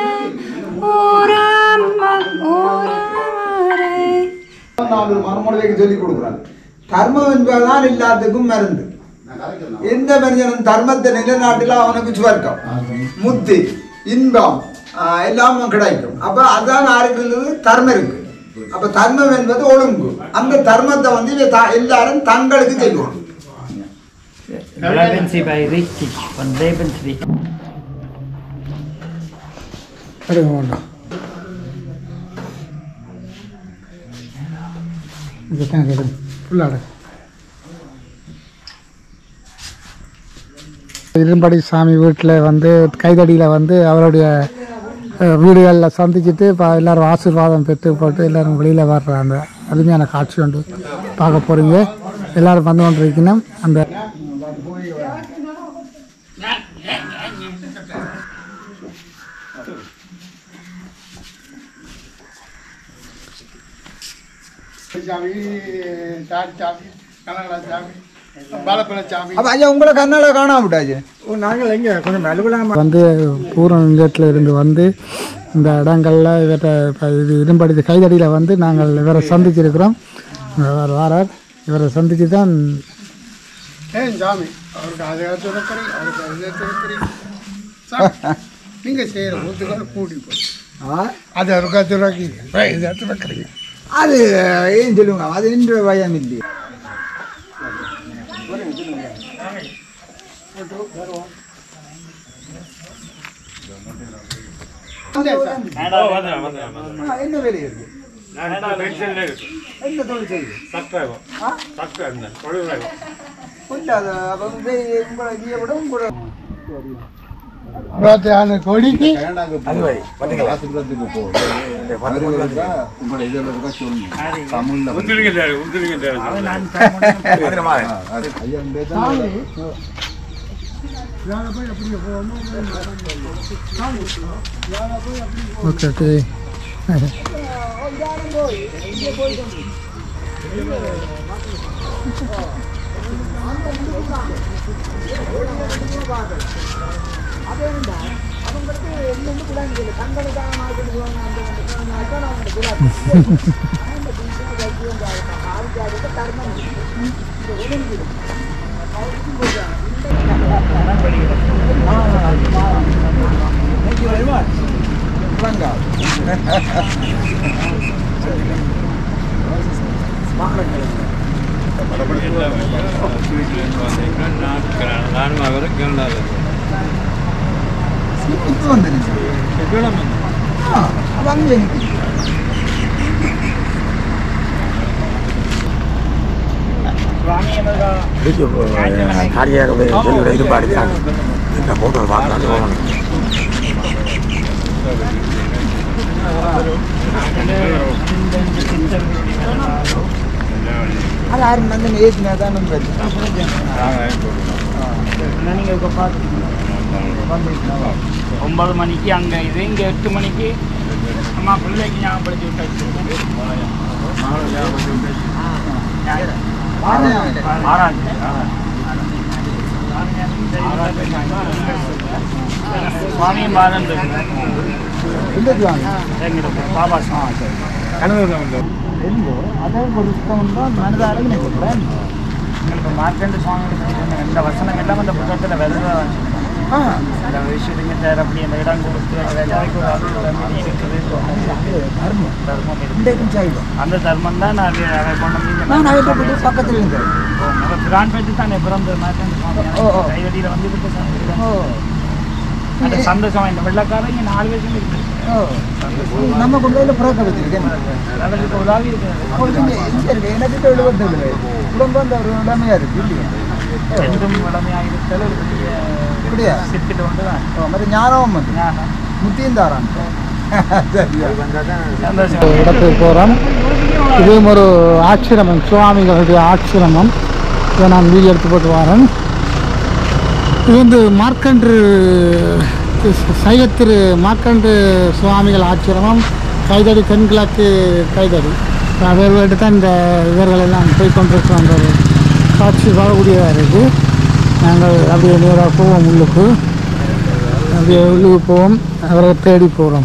உரம் உரமரை நாலு மறுமொழிக்கு சொல்லி கொடுக்குறாங்க தர்மம் என்பதுதான் எல்லாத்துக்கும் மருந்து எந்த மனிதனும் தர்மத்தை நிலைநாட்டில் அவனுக்கு சுவர்க்கம் முத்தி இன்பம் ஆஹ், எல்லாம் கிடைக்கும் அப்ப அதான் யாருக்கு இருந்தது தர்மம் இருக்கு அப்ப தர்மம் என்பது ஒழுங்கு அந்த தர்மத்தை வந்து இவ த- எல்லாரும் தங்களுக்கு செய்யணும் Bleiben Sie bei richtig, von Lebenswichtig. எடுக்க வேண்டாம் இது தான் எடுங்க ஃபுல்லாக இரும்படி சாமி வீட்டில் வந்து கைதடியில் வந்து அவருடைய அஹ், வீடுகளில் சந்திச்சுட்டு இப்போ எல்லாரும் ஆசீர்வாதம் பெற்று போட்டு எல்லாரும் வெளியில் வர்ற அந்த அருமையான காட்சி ஒன்று பார்க்க போகிறீங்க எல்லாரும் வந்து கொண்டு இருக்கணும் அந்த சாமி சாடி சாமி கனகலா சாமி பாலப்பழ சாமி அப்ப ஐயா உங்களை கண்ணால காணாம விட்டாச்சு நாங்கள் எங்கே கொஞ்சம் அலுவலாக வந்து பூர்வ நிலையத்தில் இருந்து வந்து இந்த இடங்களில் இவற்றை இப்போ இது இரும்படி கைதடியில் வந்து நாங்கள் இவரை சந்திச்சிருக்கிறோம் இவர் வாரார் இவரை சந்தித்து தான் ஏன் சாமி அவருக்கு அதை துறக்கிறீ அவருக்கு அதை துறக்கிறீ சாமி நீங்கள் செய்கிற ஊத்துக்கால் கூடி போச்சு அது அவருக்கா துறக்கிறீங்க இதை துறக்கிறீங்க அது ஏன் சொல்லுங்க அது இன்று பயம் இல்லையே ஆ, என்ன வேலை இருக்கு என்ன தொழில் செய்யுது இல்ல, அது அப்ப வந்து உங்களை இதை விட உங்களோட இருபத்தி கோடிக்கு ஓகே ஓகே இப்போ வந்துருச்சு ஆ, அப்ப அங்கே நிக்குது. அது யாரும் வந்து ஏற்றினா தான் நம்ம நீங்கள் இப்போ பார்த்து ஒன்பது மணிக்கு அங்கே இது இங்கே எட்டு மணிக்கு அம்மா பிள்ளைக்கு ஞாபகப்படுத்தி விட்டாச்சு ஆறாம் சுவாமியும் பாதம் இல்லது வாங்க எங்களுக்கு பாபா சுவாமி எங்கோ அதை கொடுத்தவன் தான் மனதார நினைக்கிறேன் இப்போ மார்க்கண்டு சுவாமி இந்த வசனம் எல்லாம் அந்த புத்தகத்தில் வருதான் ஆ அந்த விஷயத்துக்கு தேர் அப்படி அந்த இடம் கொடுத்து அந்த வேலைக்கு ஒரு அருள் தம்பி இருக்குது தர்மம் தர்மம் இருக்கு இன்றைக்கும் செய்வோம் அந்த தர்மம் தான் நான் அதை அதை கொண்டு வந்து இங்க நான் நகைப்பட்டு பக்கத்தில் இருந்தேன் நம்ம பிரான் பேச்சு தானே பிறந்த மாற்றம் ஓ, ஓ. கைவடியில் வந்து விட்டு ஓ அந்த சந்தோஷம் இந்த வெள்ளக்காரன் இங்கே நாலு வருஷம் இருக்கு நம்ம கொண்டு போய் புறக்க வச்சிருக்கேன் இங்க இங்க இருக்கு எனக்கு தொழுவட்டு இல்லை உடம்பு அந்த ஒரு உடமையா இருக்கு இல்லையா இப்படியா ஓ, மற்ற ஞானமும் வந்து முத்தியும் தாரான் சரியா இடத்துக்கு போகிறோம் இதுவும் ஒரு ஆச்சிரமம் சுவாமிகளுடைய ஆச்சிரமம் இதை நான் வீடியோ எடுத்து போட்டு வரேன் இது வந்து மார்க்கண்டு சைவத்திரு மார்க்கண்டு சுவாமிகள் ஆச்சிரமம் கைதடி தென்கிழக்கு கைதடி அவர்கள்ட்ட தான் இந்த இவர்கள் எல்லாம் போய் கொண்டிருக்கிற அந்த ஒரு காட்சி வரக்கூடியதாக இருக்குது நாங்கள் அப்படியே நேராக போவோம் உள்ளுக்கு அப்படியே உள்ளுக்கு போவோம் அவரை தேடி போகிறோம்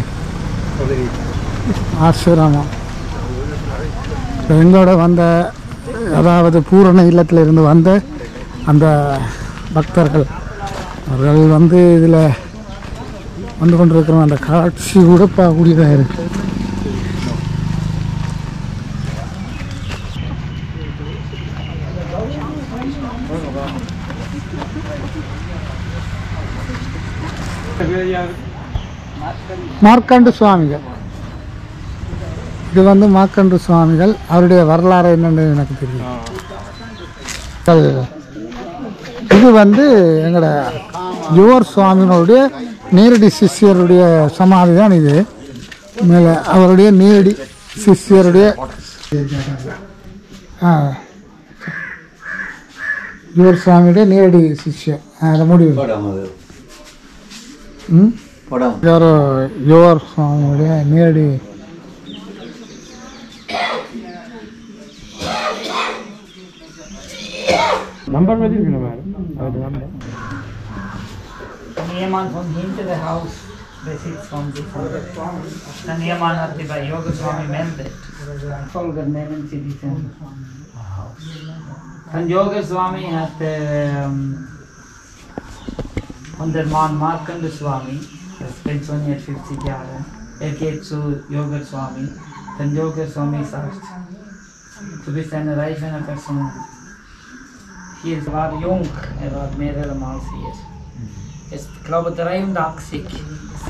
ஆசிரமம் இப்ப எங்களோட வந்த அதாவது பூரண இல்லத்தில் இருந்து வந்த அந்த பக்தர்கள் அவர்கள் வந்து இதில் வந்து கொண்டிருக்கிற அந்த காட்சி கூட பார்க்கக்கூடியதாக இருக்கு மார்க்கண்டு சுவாமிகள் இது வந்து மார்க்கண்டு சுவாமிகள் அவருடைய வரலாறு என்னன்னு எனக்கு தெரியும் அது- இது வந்து எங்களோட யுவர் சுவாமிகளுடைய நேரடி சிஷ்யருடைய சமாதி தான் இது மேலே அவருடைய நேரடி சிஷ்யருடைய ஆ யுவர் சுவாமியுடைய நேரடி சிஷ்யர் ஆ, அதை முடிவு ம் யாரோ யுவர் சுவாமியுடைய நேரடி Jemand von hinter der Haus besitzt von sich. Dann jemand hat sich bei Yoga Swami meldet. Folger nennen Sie diesen Haus. Dann Yoga Swami hat ähm, und der Mann Markanda Swami, das pensioniert 50 Jahre, er geht zu Yoga Swami. Dann Yoga Swami sagt, du bist eine reife Person. Hier war jung, er war mehrere Mal hier. Ist, glaube 83. Ja,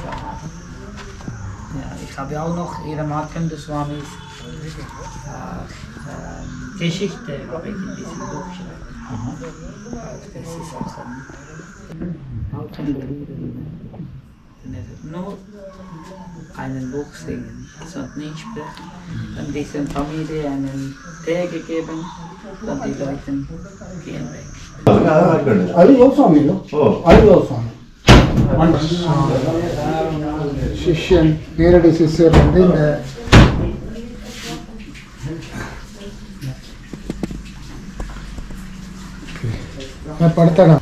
ich habe auch noch ihre Marken des Swamis äh, ähm, Geschichte habe ich in diesem Buch geschrieben. Das ist auch ein nur einen Buch singen, also nicht sprechen. Dann dieser Familie einen Tee gegeben, dann die Leute gehen weg. அது your சுவாமியோ அது your சுவாமி சிஷ்யன் நேரடி சிஷ்யர் வந்து இந்த படுத்தடம்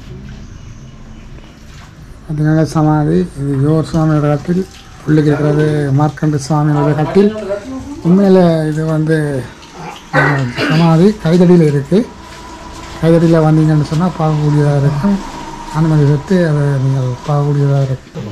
அதனால சமாதி இது யோர் சுவாமியோட கட்டில் உள்ளுக்கு இருக்கிறது மார்க்கண்டு சுவாமியோட கட்டில் உண்மையில் இது வந்து அஹ், சமாதி கைதடியில் இருக்குது கைதடியில் வந்தீங்கன்னு சொன்னால் பார்க்கக்கூடியதாக இருக்கும் அனுமதி பெற்று அதை நீங்கள் பார்க்கக்கூடியதாக இருக்கும்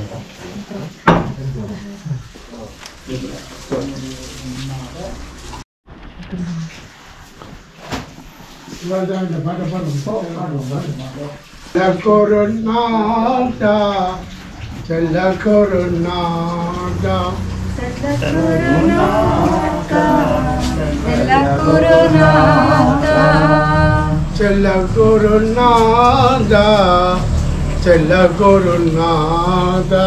கொரோனாடா செல்ல கொரோனாடா செல்ல கொரோனாடா செல்ல கொரோனாடா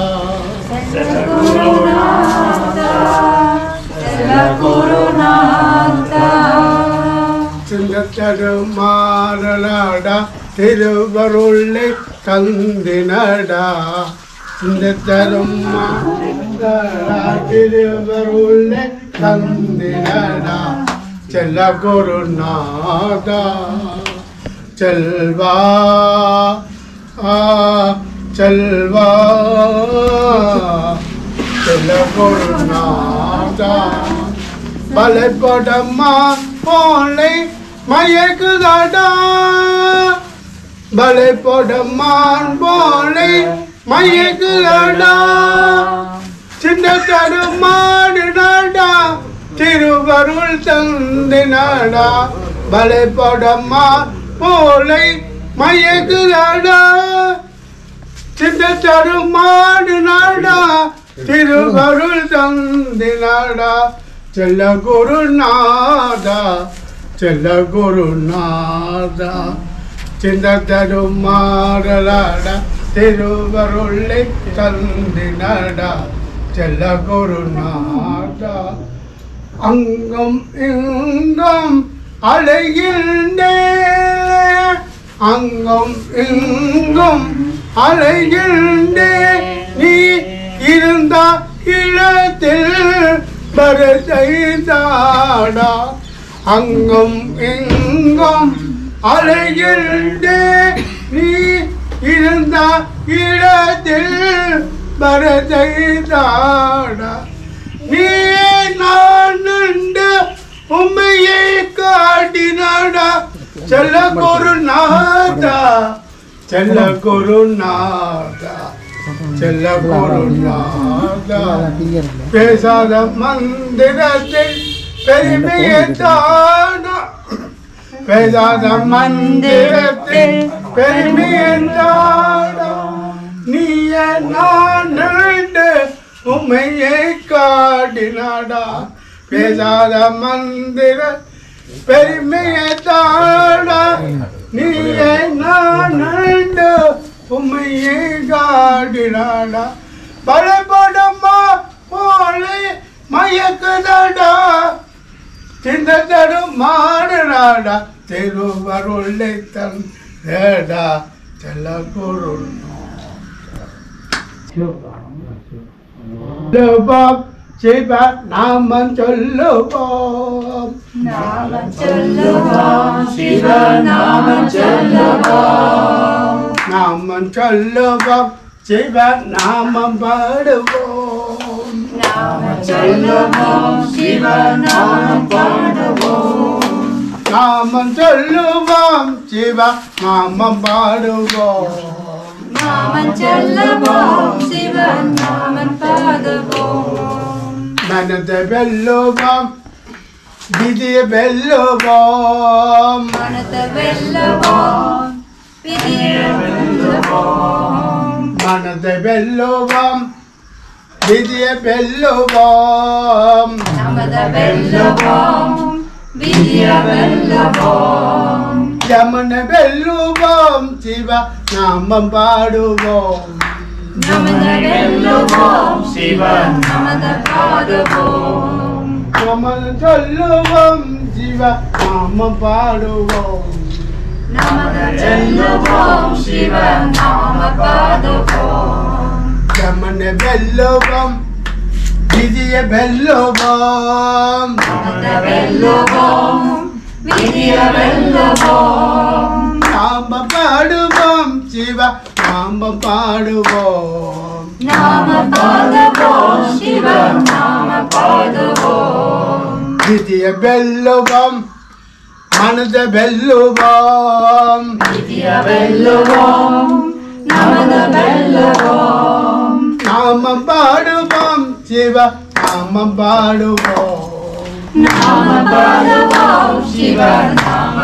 சிந்தத்தருமாறலாடா திருவருளை தந்தினடா சிந்தத்தருமாறலா திருவருளை தந்தினடா செல்ல குருநாதா செல்வா ஆ செல்வா செல்ல குருநாதா பலப்படம்மா போலை மயக்குதாடா பலப்படம்மான் போலை மயக்குதாடா சின்ன தருமாடு நாடா திருவருள் தந்து நாடா பலப்படம்மான் போலை மயக்குதாடா சின்ன தருமாடு நாடா திருவருள் தந்தினாடா செல்ல குருநாதா செல்ல குருநாதா சிந்த தரும் மாறலாடா திருவருளை தந்தினாடா செல்ல குருநாதா அங்கம் இங்கம் அலைகின்றே அங்கம் இங்கும் அலைகின்றே நீ இருந்த இடத்தில் பரதைதாடா அங்கும் இங்கும் அலைகின்றே நீ இருந்த இடத்தில் பரதைதாடா நீ நான் நின்று உண்மையை காட்டினாடா செல்ல குருநாதா செல்ல குருநாதா செல்ல குருநாதா பேசாத மந்திரத்தில் பெருமையை தானா பேசாத மந்திரத்தில் பெருமையை தானா நீய நான் நின்று உண்மையை காட்டினாடா பேசாத மந்திர பெருமையை தாடா நீயே நான் நின்று உண்மையை காட்டினாடா பலப்படமா போலே மயக்குதடா சிந்த தரும் மாடுறாடா திருவருளை தந்தடா செல்ல குருள் சொல்லுவோம் சிவ நாமம் சொல்லுவோம் நாமம் சொல்லுவோம் சிவ நாமம் சொல்லுவோம் நாமம் சொல்லுவோம் சிவ நாமம் பாடுவோம் நாமம் சொல்லுவோம் சிவ நாமம் பாடுவோம் நாமம் சொல்லுவோம் சிவ நாமம் பாடுவோம் நாமம் சொல்லுவோம் சிவ நாமம் பாடுவோம் மனதை வெல்லுவோம் விதியை வெல்லுவோம் மனத்தை வெல்லுவோம் விதியை வெல்லுவோம் மனதை வெல்லுவோம் விதியை வெல்லுவோம் நமத வெல்லுவோம் விதியை வெல்லுவோம் யமன வெல்லுவோம் சிவ நாமம் பாடுவோம் நமத வெல்லுவோம் சிவ நமத பாடுவோம் நமன சொல்லுவோம் சிவ நாமம் பாடுவோம் நமத வெல்லுவோம் சிவ நாம பாடுவோம் யமன வெல்லுவோம் விதியை வெல்லுவோம் நமத வெல்லுவோம் விதியை வெல்லுவோம் நாம பாடுவோம் சிவ நாம பாடுவோம் நாம பாடுவோம் சிவ நாம பாடுவோம் விதியை வெல்லுவோம் மனத வெல்லுவோம் விதியை வெல்லுவோம் நமத வெல்லுவோம் நாமம் பாடுவோம் சிவ நாமம் பாடுவோம் நாம பாடுவோம் சிவ நாம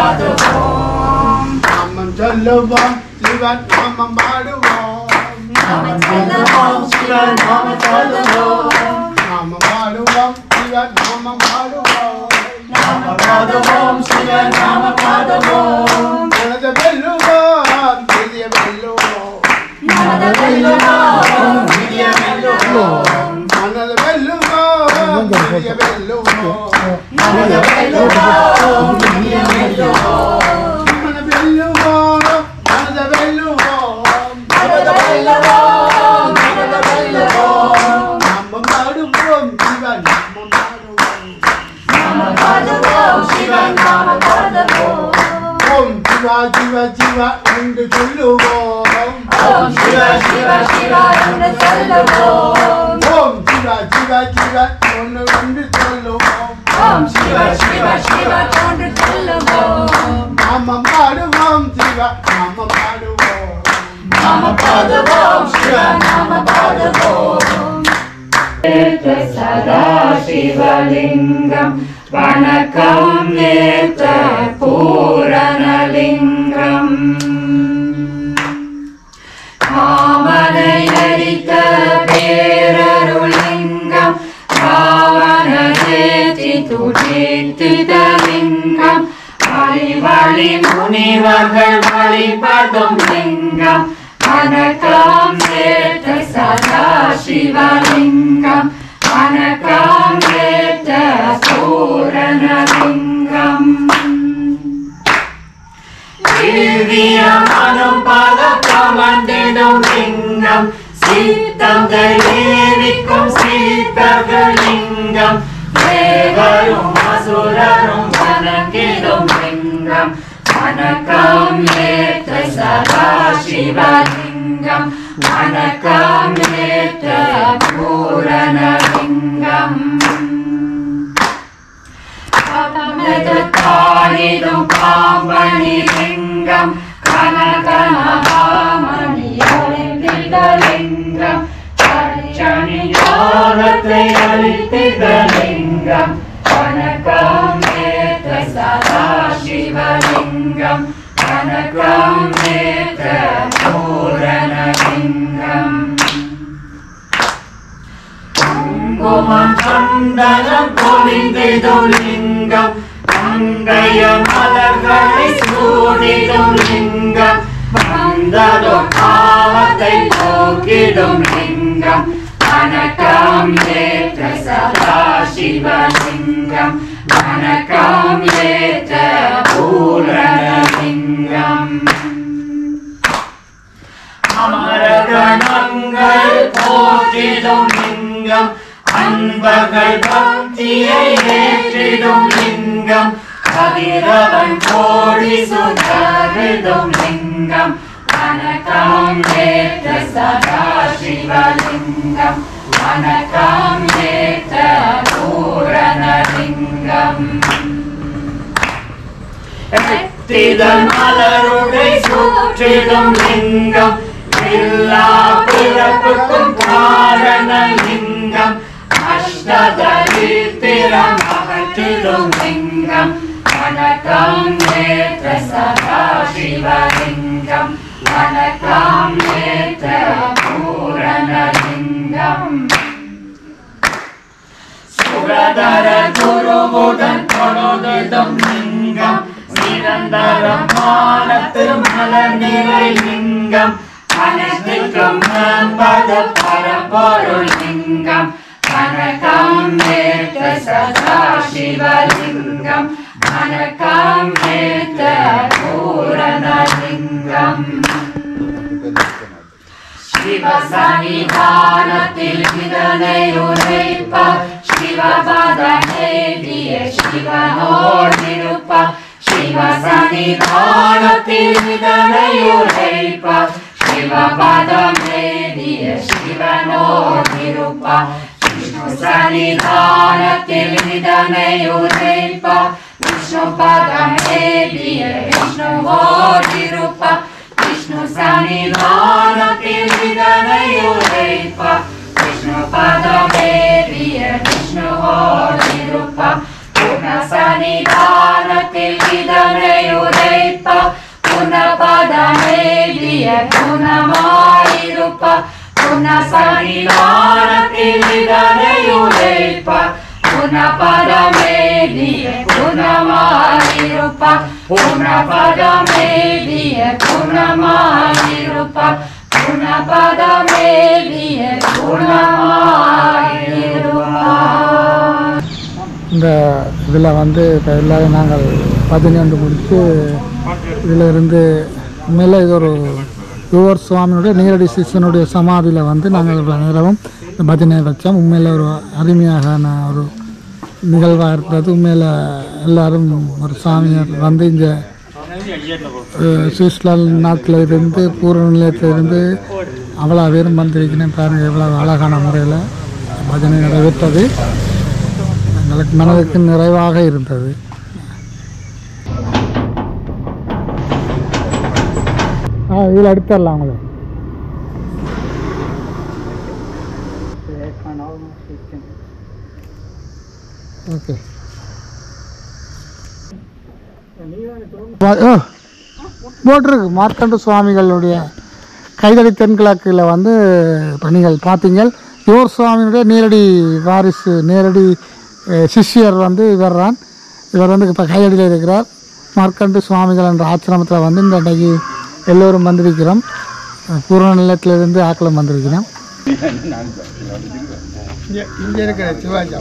பாடுவோம் நாமம் சொல்லுவோம் சிவ நாமம் பாடுவோம் நாம சொல்லுவோம் சிவ நாம பாடுவோம் நாமம் பாடுவோம் சிவ நாமம் பாடுவோம் நாம பாடுவோம் சிவ நாம பாடுவோம் மனத வெல்லுவோம் விதியை வெல்லுவோம் நமத வெல்லுவோம் விதியை வெல்லுவோம் மனத வெல்லுவோம் விதியை வெல்லுவோம் நமத வெல்லுவோம் விதியை வெல்லுவோம் மன வெல்லுவோம் மனத வெல்லுவோம் நமத வெல்லுவோம் நமத வெல்லுவோம் நாமம் பாடுவோம் சிவ நாமம் பாடுவோம் நாம பாடுவோம் சிவ நாம பாடுவோம் ஓம் சிவா சிவ சிவா என்று சொல்லுவோம் ஓம் சிவ சிவ சிவ என்று சொல்லுவோம் ஓம் சிவா சிவ சிவ ஒன்று என்று சொல்லுவோம் ஓம் சிவ சிவ சிவ என்று சொல்லுவோம் நாமம் பாடுவோம் சிவ நாமம் பாடுவோம் நாம பாடுவோம் சிவ நாம பாடுவோம் சதா சிவலிங்கம் வணக்கம் நேற்ற பூரணலிங்கம் மாமனை அரித்த பேர நாங்கள் வழிபடும் லிங்கம் வணக்கம் ஏற்ற சதா சிவலிங்கம் வணக்கம் ஏற்ற பூரணலிங்கம் திவ்யமனும் பதக்கமர்ந்திடும் லிங்கம் சீத்தங்கள் ஏவிக்கும் சீத்தகலிங்கம் தேவரும் அசுரரும் வணங்கிடும் லிங்கம் வணக்கம் ஏற்ற சதா சிவலிங்கம் வணக்கம் ஏற்ற பூரணலிங்கம் தாழிடும் பாம்பணி லிங்கம் கனகனகாமணி ஒளிந்திடலிங்கம் பச்சனி யோகத்தை அளித்திடலிங்கம் வணக்கம் ஏற்ற சதா சிவலிங்கம் வணக்கம் ஏற்ற பூரணலிங்கம் குங்குமம் சந்தனம் பொழிந்திடும் லிங்கம் மங்கைய மலர்களை சூடிடும் லிங்கம் வந்ததும் பாவத்தை போக்கிடும் லிங்கம் வணக்கம் ஏற்ற சதா சிவலிங்கம் வணக்கம் ஏற்ற பூரணலிங்கம் அமரகணங்கள் போற்றிடும் லிங்கம் அன்பர்கள் பக்தியை ஏற்றிடும் லிங்கம் கதிரவன் கோடி சுதரிடும் லிங்கம் வணக்கம் ஏற்ற சதா சிவலிங்கம் வணக்கம் ஏற்ற பூரணலிங்கம் எத்திதன் மலருடை சுற்றிடும் லிங்கம் எல்லா பிறப்புக்கும் காரண லிங்கம் அஷ்டதரித்திரம் அகற்றிடும் லிங்கம் வணக்கம் ஏற்ற சதா சிவலிங்கம் வணக்கம் ஏற்ற பூரணலிங்கம் சுரதர குருவுடன் தொழுதிடும் லிங்கம் நிரந்தரமான திருமலர் நிலை லிங்கம் அனைத்துக்கும் மேம்பட பரம்பொருள் லிங்கம் வணக்கம் ஏற்ற சதா சிவலிங்கம் வணக்கம் ஏற்ற பூரணலிங்கம் சிவசன்னிதானத்தில் இதனை உரைப்பார் சிவபதமேவிய சிவனோடிருப்பார் சிவசன்னிதானத்தில் இதனை உரைப்பார் சிவபதமேவிய சிவனோடிருப்பார் விஷ்ணு சன்னிதானத்தில் இதனை உரைப்பார் விஷ்ணு பதமேவிய விஷ்ணுவோடிருப்பார் விஷ்ணு சன்னிதானத்தில் இதனை உரைப்பார் விஷ்ணு பதமேவிய விஷ்ணுவோடிருப்பார் புன சன்னிதானத்தில் இதனை உரைப்பார் புன பதமேவிய குணமாயிருப்பார் புன சன்னிதானத்தில் இதனை உரைப்பார் புன பதமேவிய குணமாயிருப்பார் புன பதமேவிய குணமாயிருப்பார் புன பதமேவிய குணமாயிருப்பார் இந்த இதில் வந்து இப்போ எல்லாரும் நாங்கள் பதினி வந்து முடித்து இதில் இருந்து உண்மையில் இது ஒரு யுவர் சுவாமியுடைய நேரடி சிஷ்யனுடைய சமாதியில் வந்து நாங்கள் இவ்வளோ நேரமும் இந்த பஜனை வச்சோம் உண்மையில் ஒரு அருமையான ஒரு நிகழ்வாக இருக்கிறது உண்மையில் எல்லாரும் ஒரு சாமியார் வந்து இங்கே அஹ், சுவிட்சர்லாந்து நாட்டில் இருந்து பூர்வ நிலையத்தில் இருந்து அவ்வளோ பேரும் வந்திருக்கிறேன் பாருங்கள் எவ்வளோ அழகான முறையில் பஜனை நடைபெற்றது எங்களுக்கு மனதுக்கு நிறைவாக இருந்தது ஆ இதில் எடுத்துடலாம் உங்களை ஓகே ஓ போட்டிருக்கு மார்க்கண்டு சுவாமிகளுடைய கைதடி தென்கிழக்கில் வந்து இப்போ நீங்கள் பார்த்தீங்க யோர் சுவாமியுடைய நேரடி வாரிசு நேரடி அஹ், சிஷ்யர் வந்து இவர் தான் இவர் வந்து இப்போ கைதடியில் இருக்கிறார் மார்க்கண்டு சுவாமிகள் என்ற ஆசிரமத்தில் வந்து இந்த அன்னைக்கு எல்லோரும் வந்திருக்கிறோம் பூர்வ நிலையத்திலிருந்து ஆக்களும் வந்திருக்கிறோம் இங்கே இங்கே இருக்கிற சிவாஜி